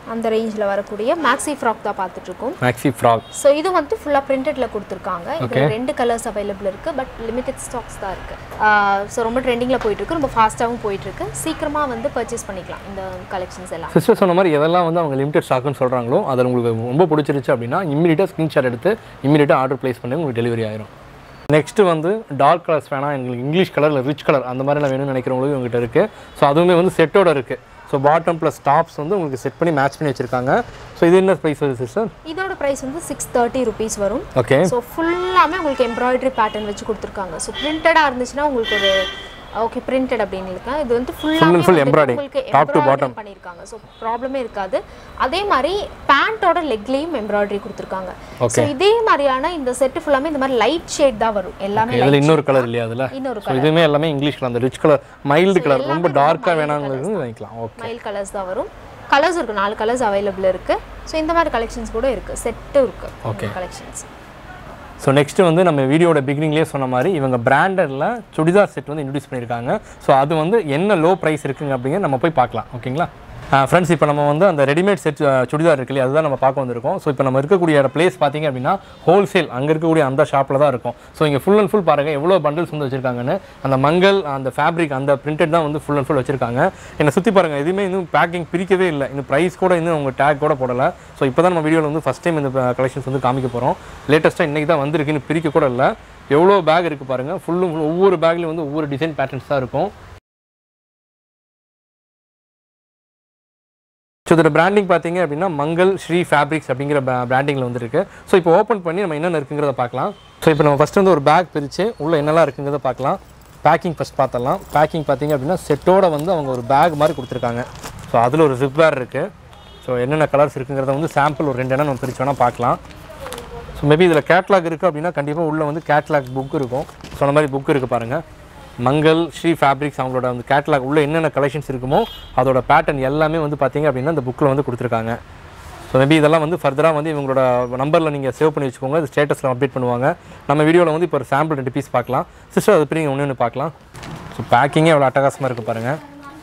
அந்த ரேஞ்சில் வரக்கூடிய மேக்ஸி ஃப்ராக் தான் பார்த்துட்ருக்கோம் மேக்ஸி ஃப்ராக் ஸோ இது வந்து ஃபுல்லாக பிரிண்டடில் கொடுத்துருக்காங்க இதில் ரெண்டு கலர்ஸ் அவைலபிள் இருக்குது பட் லிமிடெட் ஸ்டாக்ஸ் தான் இருக்குது ஸோ ரொம்ப ட்ரெண்டிங்கில் போயிட்டுருக்கு ரொம்ப ஃபாஸ்ட்டாகவும் போயிட்டுருக்கு சீக்கிரமாக வந்து பர்ச்சேஸ் பண்ணிக்கலாம் இந்த கலெக்ஷன்ஸ் எல்லாம் சிஸ்டர் சொன்ன மாதிரி எதெல்லாம் வந்து அவங்க லிமிடெட் ஸ்டாக்னு சொல்கிறாங்களோ அதில் உங்களுக்கு ரொம்ப பிடிச்சிருச்சு அப்படின்னா இம்மீடியட்டாக ஸ்க்ரீன்ஷாட் எடுத்து இம்மீடியட்டாக ஆர்டர் ப்ளேஸ் பண்ணி உங்களுக்கு டெலிவரி ஆயிரும் நெக்ஸ்ட் வந்து டார்க் கலர்ஸ் வேணாம் எங்களுக்கு இங்கிலீஷ் கலரில் ரிச் கலர் அந்த மாதிரிலாம் வேணும்னு நினைக்கிறவங்களுக்கு இவங்ககிட்ட இருக்குது ஸோ அதுவுமே வந்து செட்டோட இருக்குது ஸோ பாட்டம் ப்ளஸ் டாப்ஸ் வந்து உங்களுக்கு செட் பண்ணி மேட்ச் பண்ணி வச்சுருக்காங்க ஸோ இது என்ன ப்ரைஸ் வருது சிஸ்டர் இதோட ப்ரைஸ் வந்து சிக்ஸ் தேர்ட்டி ருபீஸ் வரும் ஓகே ஸோ ஃபுல்லாமே உங்களுக்கு எம்ப்ராய்டரி பேட்டர்ன் வச்சு கொடுத்துருக்காங்க ஸோ பிரிண்டடாக இருந்துச்சுன்னா உங்களுக்கு ஒரு ஓகே பிரிண்டட் அப்படின்னு இருக்கேன் இது வந்து Full and full ஃபுல்லாக embroidering. உங்களுக்கு Top to embroidery bottom. பண்ணியிருக்காங்க ஸோ ப்ராப்ளமே இருக்காது அதே மாதிரி பேண்ட்டோட லெக்லேயும் எம்ப்ராய்டரி கொடுத்துருக்காங்க ஸோ இதே மாதிரியான இந்த செட்டு ஃபுல்லாமே இந்த மாதிரி லைட் ஷேட் தான் வரும் எல்லாமே இதில் இன்னொரு கலர் இல்லையா அதில் இன்னொரு ஸோ இதுவுமே எல்லாமே இங்கிலீஷ் கலர் அந்த ரிச் கலர் மைல்டு கலர் ரொம்ப டார்க்காக வேணாங்கிறது வாங்கிக்கலாம் ஓகே மைல் கலர்ஸ் தான் வரும் கலர்ஸ் இருக்குது நாலு கலர்ஸ் அவைலபிள் இருக்குது ஸோ இந்த மாதிரி கலெக்ஷன்ஸ் கூட இருக்குது செட்டும் இருக்குது கலெக்ஷன்ஸ் ஸோ நெக்ஸ்ட் வந்து நம்ம வீடியோட பிகினிங்லேயே சொன்ன மாதிரி இவங்க பிராண்டடில் சுடிதார் செட் வந்து இன்ட்ரடியூஸ் பண்ணியிருக்காங்க ஸோ அது வந்து என்ன லோ ப்ரைஸ் இருக்குங்க அப்படிங்க நம்ம போய் பார்க்கலாம் ஓகேங்களா ஃப்ரெண்ட்ஸ் இப்போ நம்ம வந்து அந்த ரெடிமேட் செட் சுடிதார் இருக்கு இல்லையா அதுதான் நம்ம பார்க்க வந்திருக்கோம் ஸோ இப்போ நம்ம இருக்கக்கூடிய பிளேஸ் பார்த்தீங்க அப்படின்னா ஹோல்சேல் அங்கே இருக்கக்கூடிய அந்த ஷாப்பில் தான் இருக்கும் ஸோ இங்கே ஃபுல் அண்ட் ஃபுல் பாருங்கள் எவ்வளோ பண்டில்ஸ் வந்து வச்சிருக்காங்கன்னு அந்த மங்கள் அந்த ஃபேப்ரிக் அந்த பிரிண்டட் தான் வந்து ஃபுல் அண்ட் ஃபுல் வச்சிருக்காங்க என்னை சுற்றி பாருங்கள் எதுவுமே இன்னும் பேக்கிங் பிரிக்கவே இல்லை இந்த ப்ரைஸ் கூட இன்னும் அவங்க டேக் கூட போடலை ஸோ இப்போ தான் நம்ம வீடியோவில் வந்து ஃபஸ்ட் டைம் இந்த கலெக்ஷன்ஸ் வந்து காமிக்க போகிறோம் லேட்டஸ்ட்டாக இன்றைக்கி தான் வந்திருக்கு இன்னும் பிரிக்க கூட இல்லை எவ்வளோ பேக் இருக்குது பாருங்கள் ஃபுல்லும் ஒவ்வொரு பேக்லேயும் வந்து ஒவ்வொரு டிசைன் பேட்டர்ன்ஸ் தான் இருக்கும் ஸோ இதோட பிராண்டிங் பார்த்தீங்க அப்படின்னா மங்கள் ஸ்ரீ ஃபேப்ரிக்ஸ் அப்படிங்கிற பிராண்டிங்கில் வந்துருக்கு ஸோ இப்போ ஓப்பன் பண்ணி நம்ம என்னென்ன இருக்குங்கிறத பார்க்கலாம் ஸோ இப்போ நம்ம ஃபஸ்ட் வந்து ஒரு பேக் பிரித்து உள்ளே என்னெல்லாம் இருக்குங்கிறத பார்க்கலாம் பேக்கிங் ஃபஸ்ட் பார்த்தலாம் பேக்கிங் பார்த்தீங்க அப்படின்னா செட்டோட வந்து அவங்க ஒரு பேக் மாதிரி கொடுத்துருக்காங்க ஸோ அதில் ஒரு ஜிப் வேர் இருக்குது ஸோ என்னென்ன கலர்ஸ் இருக்குங்கிறத வந்து சாம்பிள் ஒரு ரெண்டு இடம் நம்ம பிரிச்சு வேணால் பார்க்கலாம் ஸோ மேபி இதில் கேட்லாக் இருக்குது அப்படின்னா கண்டிப்பாக உள்ளே வந்து கேட்லாக் புக் இருக்கும் சொன்ன மாதிரி புக் இருக்குது பாருங்கள் மங்கள் ஸ்ரீ ஃபேப்ரிக்ஸ் அவங்களோட அந்த கேட்லாக் உள்ள என்னென்ன கலெக்ஷன்ஸ் இருக்குமோ அதோட பேட்டர்ன் எல்லாமே வந்து பார்த்தீங்க அப்படின்னா இந்த புக்கில் வந்து கொடுத்துருக்காங்க ஸோ மேபி இதெல்லாம் வந்து ஃபர்தராக வந்து இவங்களோட நம்பரில் நீங்கள் சேவ் பண்ணி வச்சுக்கோங்க அது ஸ்டேட்டஸில் அப்டேட் பண்ணுவாங்க நம்ம வீடியோவில் வந்து இப்போ ஒரு சாம்பிள் ரெண்டு பீஸ் பார்க்கலாம் சிஸ்டர் அது பிரிங்க ஒன்று ஒன்று பார்க்கலாம் ஸோ பேக்கிங்கே அவ்வளோ அட்டகாசமாக இருக்குது பாருங்கள்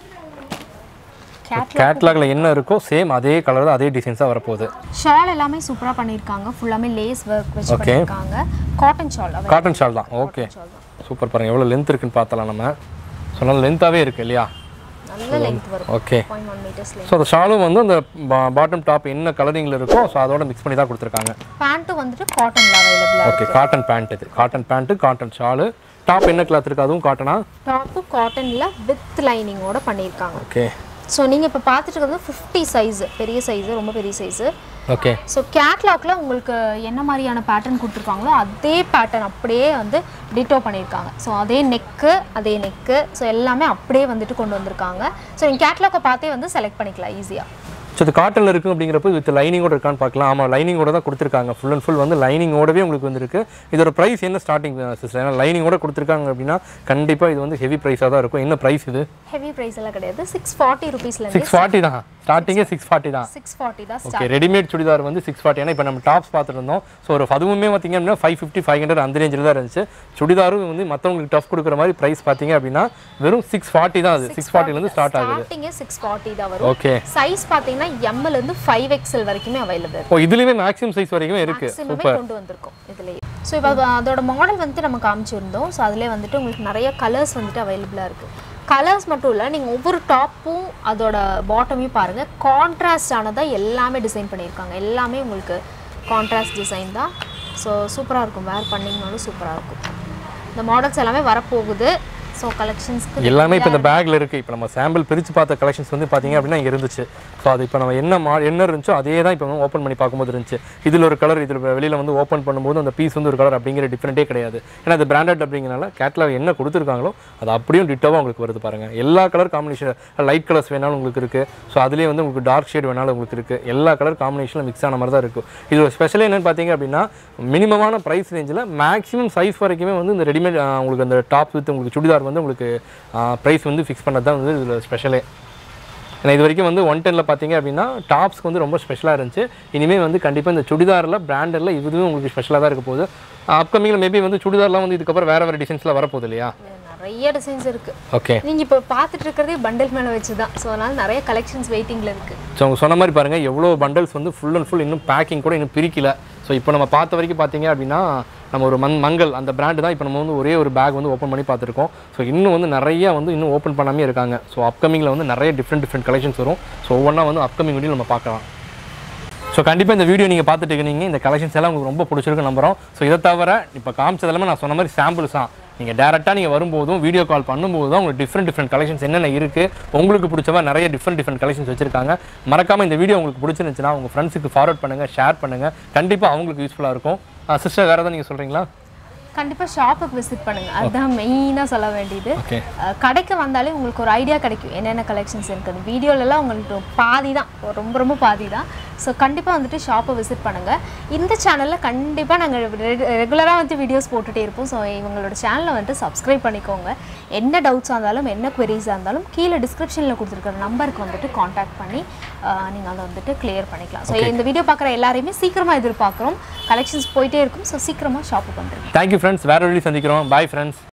கேட் கேட்லாகில் என்ன இருக்கோ சேம் அதே கலர் தான் அதே டிசைன்ஸ் தான் வரப்போகுது ஷால் எல்லாமே சூப்பராக பண்ணியிருக்காங்க ஃபுல்லாமே லேஸ் ஒர்க் வச்சு பண்ணியிருக்காங்க காட்டன் ஷால் அவர் காட்டன் ஷால் தான் ஓகே சூப்பர் பாருங்கள் எவ்வளோ லென்த் இருக்குன்னு பார்த்தலாம் நம்ம சொன்னால் லென்த்தாகவே இருக்குது இல்லையா நல்ல லென்த் வரும் okay point one metres length so அந்த ஷாலும் வந்து அந்த பாட்டம் டாப் என்ன கலரிங்கில் இருக்கோ ஸோ அதோட மிக்ஸ் பண்ணி தான் கொடுத்துருக்காங்க பேண்ட்டும் வந்துட்டு காட்டனில் அவைலபிளாக ஓகே காட்டன் பேண்ட் இது cotton pant cotton shawl top என்ன கிளாத் இருக்குது அதுவும் காட்டனா டாப்பு காட்டனில் வித் லைனிங்கோட பண்ணியிருக்காங்க ஓகே ஸோ நீங்கள் இப்போ பார்த்துட்டு இருக்கிறது ஃபிஃப்டி சைஸு பெரிய சைஸு ரொம்ப பெரிய சைஸு ஓகே ஸோ கேட்லாக்ல உங்களுக்கு என்ன மாதிரியான பேட்டர்ன் கொடுத்துருக்காங்களோ அதே பேட்டர்ன் அப்படியே வந்து டிட்டோ பண்ணியிருக்காங்க ஸோ அதே நெக்கு அதே நெக்கு ஸோ எல்லாமே அப்படியே வந்துட்டு கொண்டு வந்திருக்காங்க ஸோ நீங்கள் கேட்லாக்கை பார்த்தே வந்து செலக்ட் பண்ணிக்கலாம் ஈஸியாக ஸோ இது காட்டனில் இருக்கும் அப்படிங்கிறப்ப வித் லைனிங்கோட இருக்கான்னு பார்க்கலாம் ஆமாம் லைனிங்கோட தான் கொடுத்துருக்காங்க ஃபுல் அண்ட் ஃபுல் வந்து லைனிங்கோடவே உங்களுக்கு வந்துருக்கு இதோட ப்ரைஸ் என்ன ஸ்டார்டிங் சிஸ்டர் ஏன்னா லைனிங்கோட கொடுத்துருக்காங்க அப்படின்னா கண்டிப்பாக இது வந்து ஹெவி ப்ரைஸாக தான் இருக்கும் என்ன ப்ரைஸ் இது ஹெவி ப்ரைஸ் எல்லாம் கிடையாது சிக்ஸ் ஃபார்ட்டி ருபீஸ்லேருந்து சிக்ஸ் ஃபார்ட்டி தான் ஸ்டார்டிங்கே சிக்ஸ் ஃபார்ட்டி தான் சிக்ஸ் ஃபார்ட்டி தான் ஓகே ரெடிமேட் சுடிதார் வந்து சிக்ஸ் ஃபார்ட்டி ஏன்னா இப்போ நம்ம டாப்ஸ் பார்த்துட்டு இருந்தோம் ஸோ ஒரு அதுவுமே பார்த்தீங்க அப்படின்னா ஃபைவ் ஃபிஃப்டி ஃபைவ் ஹண்ட்ரட் அந்த ரேஞ்சில் தான் இருந்துச்சு சுடிதாரும் வந்து மற்றவங்களுக்கு டஃப் கொடுக்குற மாதிரி ப்ரைஸ் பார்த்தீங்க அப்படின்னா வெறும் சிக்ஸ் ஃபார்ட்டி தான் அது சிக்ஸ் ஃபார்ட்டிலேருந்து ஸ்டார்ட் ஆகுது ஸ்டார்டிங்கே சிக்ஸ் ஃபார்ட்டி தான் வரும் ஓகே சைஸ் பார்த்தீங்கன்னா எம்எல் இருந்து ஃபைவ் எக்ஸ்எல் வரைக்குமே அவைலபிள் ஓ இதுலேயுமே மேக்ஸிமம் சைஸ் வரைக்கும் இருக்குது மேக்ஸிமமே கொண்டு வந்திருக்கோம் இதுலேயே ஸோ இப்போ அதோட மாடல் வந்துட்டு நம்ம காமிச்சிருந்தோம் ஸோ அதிலே வந்துட்டு உங்களுக்கு நிறைய கலர்ஸ் வந்துட்டு அவைலபிளாக இருக்குது கலர்ஸ் மட்டும் இல்லை நீங்கள் ஒவ்வொரு டாப்பும் அதோட பாட்டமையும் பாருங்கள் கான்ட்ராஸ்ட் ஆனதாக எல்லாமே டிசைன் பண்ணியிருக்காங்க எல்லாமே உங்களுக்கு கான்ட்ராஸ்ட் டிசைன் தான் ஸோ சூப்பராக இருக்கும் வேர் பண்ணிங்கனாலும் சூப்பராக இருக்கும் இந்த மாடல்ஸ் எல்லாமே வரப்போகுது ஸோ கலெக்ஷன்ஸ்க்கு எல்லாமே இப்போ இந்த பேக்கில் இருக்குது இப்போ நம்ம சாம்பிள் பிரித்து பார்த்த கலெக்ஷன்ஸ் வந்து பார்த்தீங்க அப்படின்னா இங்கே இருந்துச்சு ஸோ அது இப்போ நம்ம என்ன மா என்ன இருந்துச்சோ அதே தான் இப்போ ஓப்பன் பண்ணி பார்க்கும்போது இருந்துச்சு இதில் ஒரு கலர் இதில் வெளியில் வந்து ஓப்பன் பண்ணும்போது அந்த பீஸ் வந்து ஒரு கலர் அப்படிங்கிற டிஃப்ரெண்ட்டே கிடையாது ஏன்னா அது பிராண்டட் அப்படிங்கிறனால கேட்லாக் என்ன கொடுத்துருக்காங்களோ அது அப்படியும் டிட்டோவாக உங்களுக்கு வருது பாருங்கள் எல்லா கலர் காம்பினேஷன் லைட் கலர்ஸ் வேணாலும் உங்களுக்கு இருக்குது ஸோ அதுலேயே வந்து உங்களுக்கு டார்க் ஷேட் வேணாலும் உங்களுக்கு இருக்குது எல்லா கலர் காம்பினேஷனில் மிக்ஸ் ஆன மாதிரி தான் இருக்கும் இது ஒரு ஸ்பெஷல் என்னன்னு பார்த்தீங்க அப்படின்னா மினிமமான ப்ரைஸ் ரேஞ்சில் மேக்ஸிமம் சைஸ் வரைக்குமே வந்து இந்த ரெடிமேட் உங்களுக்கு அந்த டாப் வித் உங்களுக்கு சுடிதார் வந்து உங்களுக்கு ப்ரைஸ் வந்து ஃபிக்ஸ் பண்ணது தான் வந்து இதில் ஸ்பெஷலே ஏன்னா இது வரைக்கும் வந்து ஒன் டெனில் பார்த்தீங்க அப்படின்னா டாப்ஸ்க்கு வந்து ரொம்ப ஸ்பெஷலாக இருந்துச்சு இனிமேல் வந்து கண்டிப்பாக இந்த சுடிதாரில் பிராண்டரில் இதுவும் உங்களுக்கு ஸ்பெஷலாக தான் இருக்க போகுது அப்கமிங்கில் மேபி வந்து சுடிதார்லாம் வந்து இதுக்கப்புறம் வேறு வேறு டிசைன்ஸில் வரப்போகுது இல்லையா நிறைய டிசைன்ஸ் இருக்கு ஓகே நீங்க இப்போ பார்த்துட்டு இருக்கிறதே பண்டில் மேல வச்சு தான் ஸோ அதனால நிறைய கலெக்ஷன்ஸ் வெயிட்டிங்ல இருக்கு ஸோ அவங்க சொன்ன மாதிரி பாருங்கள் எவ்வளோ பண்டல்ஸ் வந்து ஃபுல் அண்ட் ஃபுல் இன்னும் பேக்கிங் கூட இன்னும் பிரிக்கல ஸோ இப்போ நம்ம பார்த்த வரைக்கும் பார்த்தீங்க அப்படின்னா நம்ம ஒரு மங் மங்கள் அந்த பிராண்டு தான் இப்போ நம்ம வந்து ஒரே ஒரு பேக் வந்து ஓப்பன் பண்ணி பார்த்துருக்கோம் ஸோ இன்னும் வந்து நிறைய வந்து இன்னும் ஓப்பன் பண்ணாமே இருக்காங்க ஸோ அப்கமிங்கில் வந்து நிறைய டிஃப்ரெண்ட் டிஃப்ரெண்ட் கலெக்ஷன்ஸ் வரும் ஸோ ஒவ்வொன்றா வந்து அப்கமிங் வீடியோ நம்ம பார்க்கலாம் ஸோ கண்டிப்பாக இந்த வீடியோ நீங்கள் பார்த்துட்டு இருக்கீங்க இந்த கலெக்ஷன்ஸ் எல்லாம் உங்களுக்கு ரொம்ப பிடிச்சிருக்கு நம்புறோம் ஸோ இதை தவிர இப்போ காமிச்சதெல்லாமே நான் சொன்ன மாதிரி சாம்பிள்ஸ் தான் நீங்கள் டேரெக்டாக நீங்கள் வரும்போதும் வீடியோ கால் பண்ணும்போது தான் உங்களுக்கு டிஃப்ரெண்ட் டிஃப்ரெண்ட் கலெக்ஷன்ஸ் என்னென்ன இருக்குது உங்களுக்கு பிடிச்ச மாதிரி நிறைய டிஃப்ரெண்ட் டிஃப்ரெண்ட் கலெக்ஷன்ஸ் வச்சிருக்காங்க மறக்காமல் இந்த வீடியோ உங்களுக்கு பிடிச்சிருந்துச்சுன்னா உங்கள் ஃப்ரெண்ட்ஸுக்கு ஃபார்வர்ட் பண்ணுங்கள் ஷேர் பண்ணுங்கள் கண்டிப்பாக அவங்களுக்கு யூஸ்ஃபுல்லாக இருக்கும் சிஸ்டர் வேறு எதாவது நீங்கள் சொல்கிறீங்களா கண்டிப்பா ஷாப்புக்கு விசிட் பண்ணுங்க அதுதான் மெயினா சொல்ல வேண்டியது ஓகே அஹ் கடைக்கு வந்தாலே உங்களுக்கு ஒரு ஐடியா கிடைக்கும் என்னென்ன கலெக்ஷன்ஸ் இருக்குது வீடியோலலாம் உங்களுக்கு பாதி தான் ரொம்ப ரொம்ப பாதி தான் ஸோ கண்டிப்பாக வந்துட்டு ஷாப்பை விசிட் பண்ணுங்கள் இந்த சேனலில் கண்டிப்பாக நாங்கள் ரெகுலராக வந்து வீடியோஸ் போட்டுகிட்டே இருப்போம் ஸோ இவங்களோட சேனலை வந்துட்டு சப்ஸ்கிரைப் பண்ணிக்கோங்க என்ன டவுட்ஸாக இருந்தாலும் என்ன queries-ஆ இருந்தாலும் கீழே டிஸ்கிரிப்ஷனில் கொடுத்துருக்கிற நம்பருக்கு வந்துட்டு காண்டாக்ட் பண்ணி நீங்கள் அதை வந்துட்டு கிளியர் பண்ணிக்கலாம் ஸோ இந்த வீடியோ பார்க்குற எல்லாரையுமே சீக்கிரமாக எதிர்பார்க்குறோம் கலெக்ஷன்ஸ் போயிட்டே இருக்கும் ஸோ சீக்கிரமாக ஷாப்புக்கு வந்துருங்க தேங்க்யூ ஃப்ரெண்ட்ஸ் வேறு வழி சந்திக்கிறோம் பாய் ஃப்ரெண்ட்ஸ்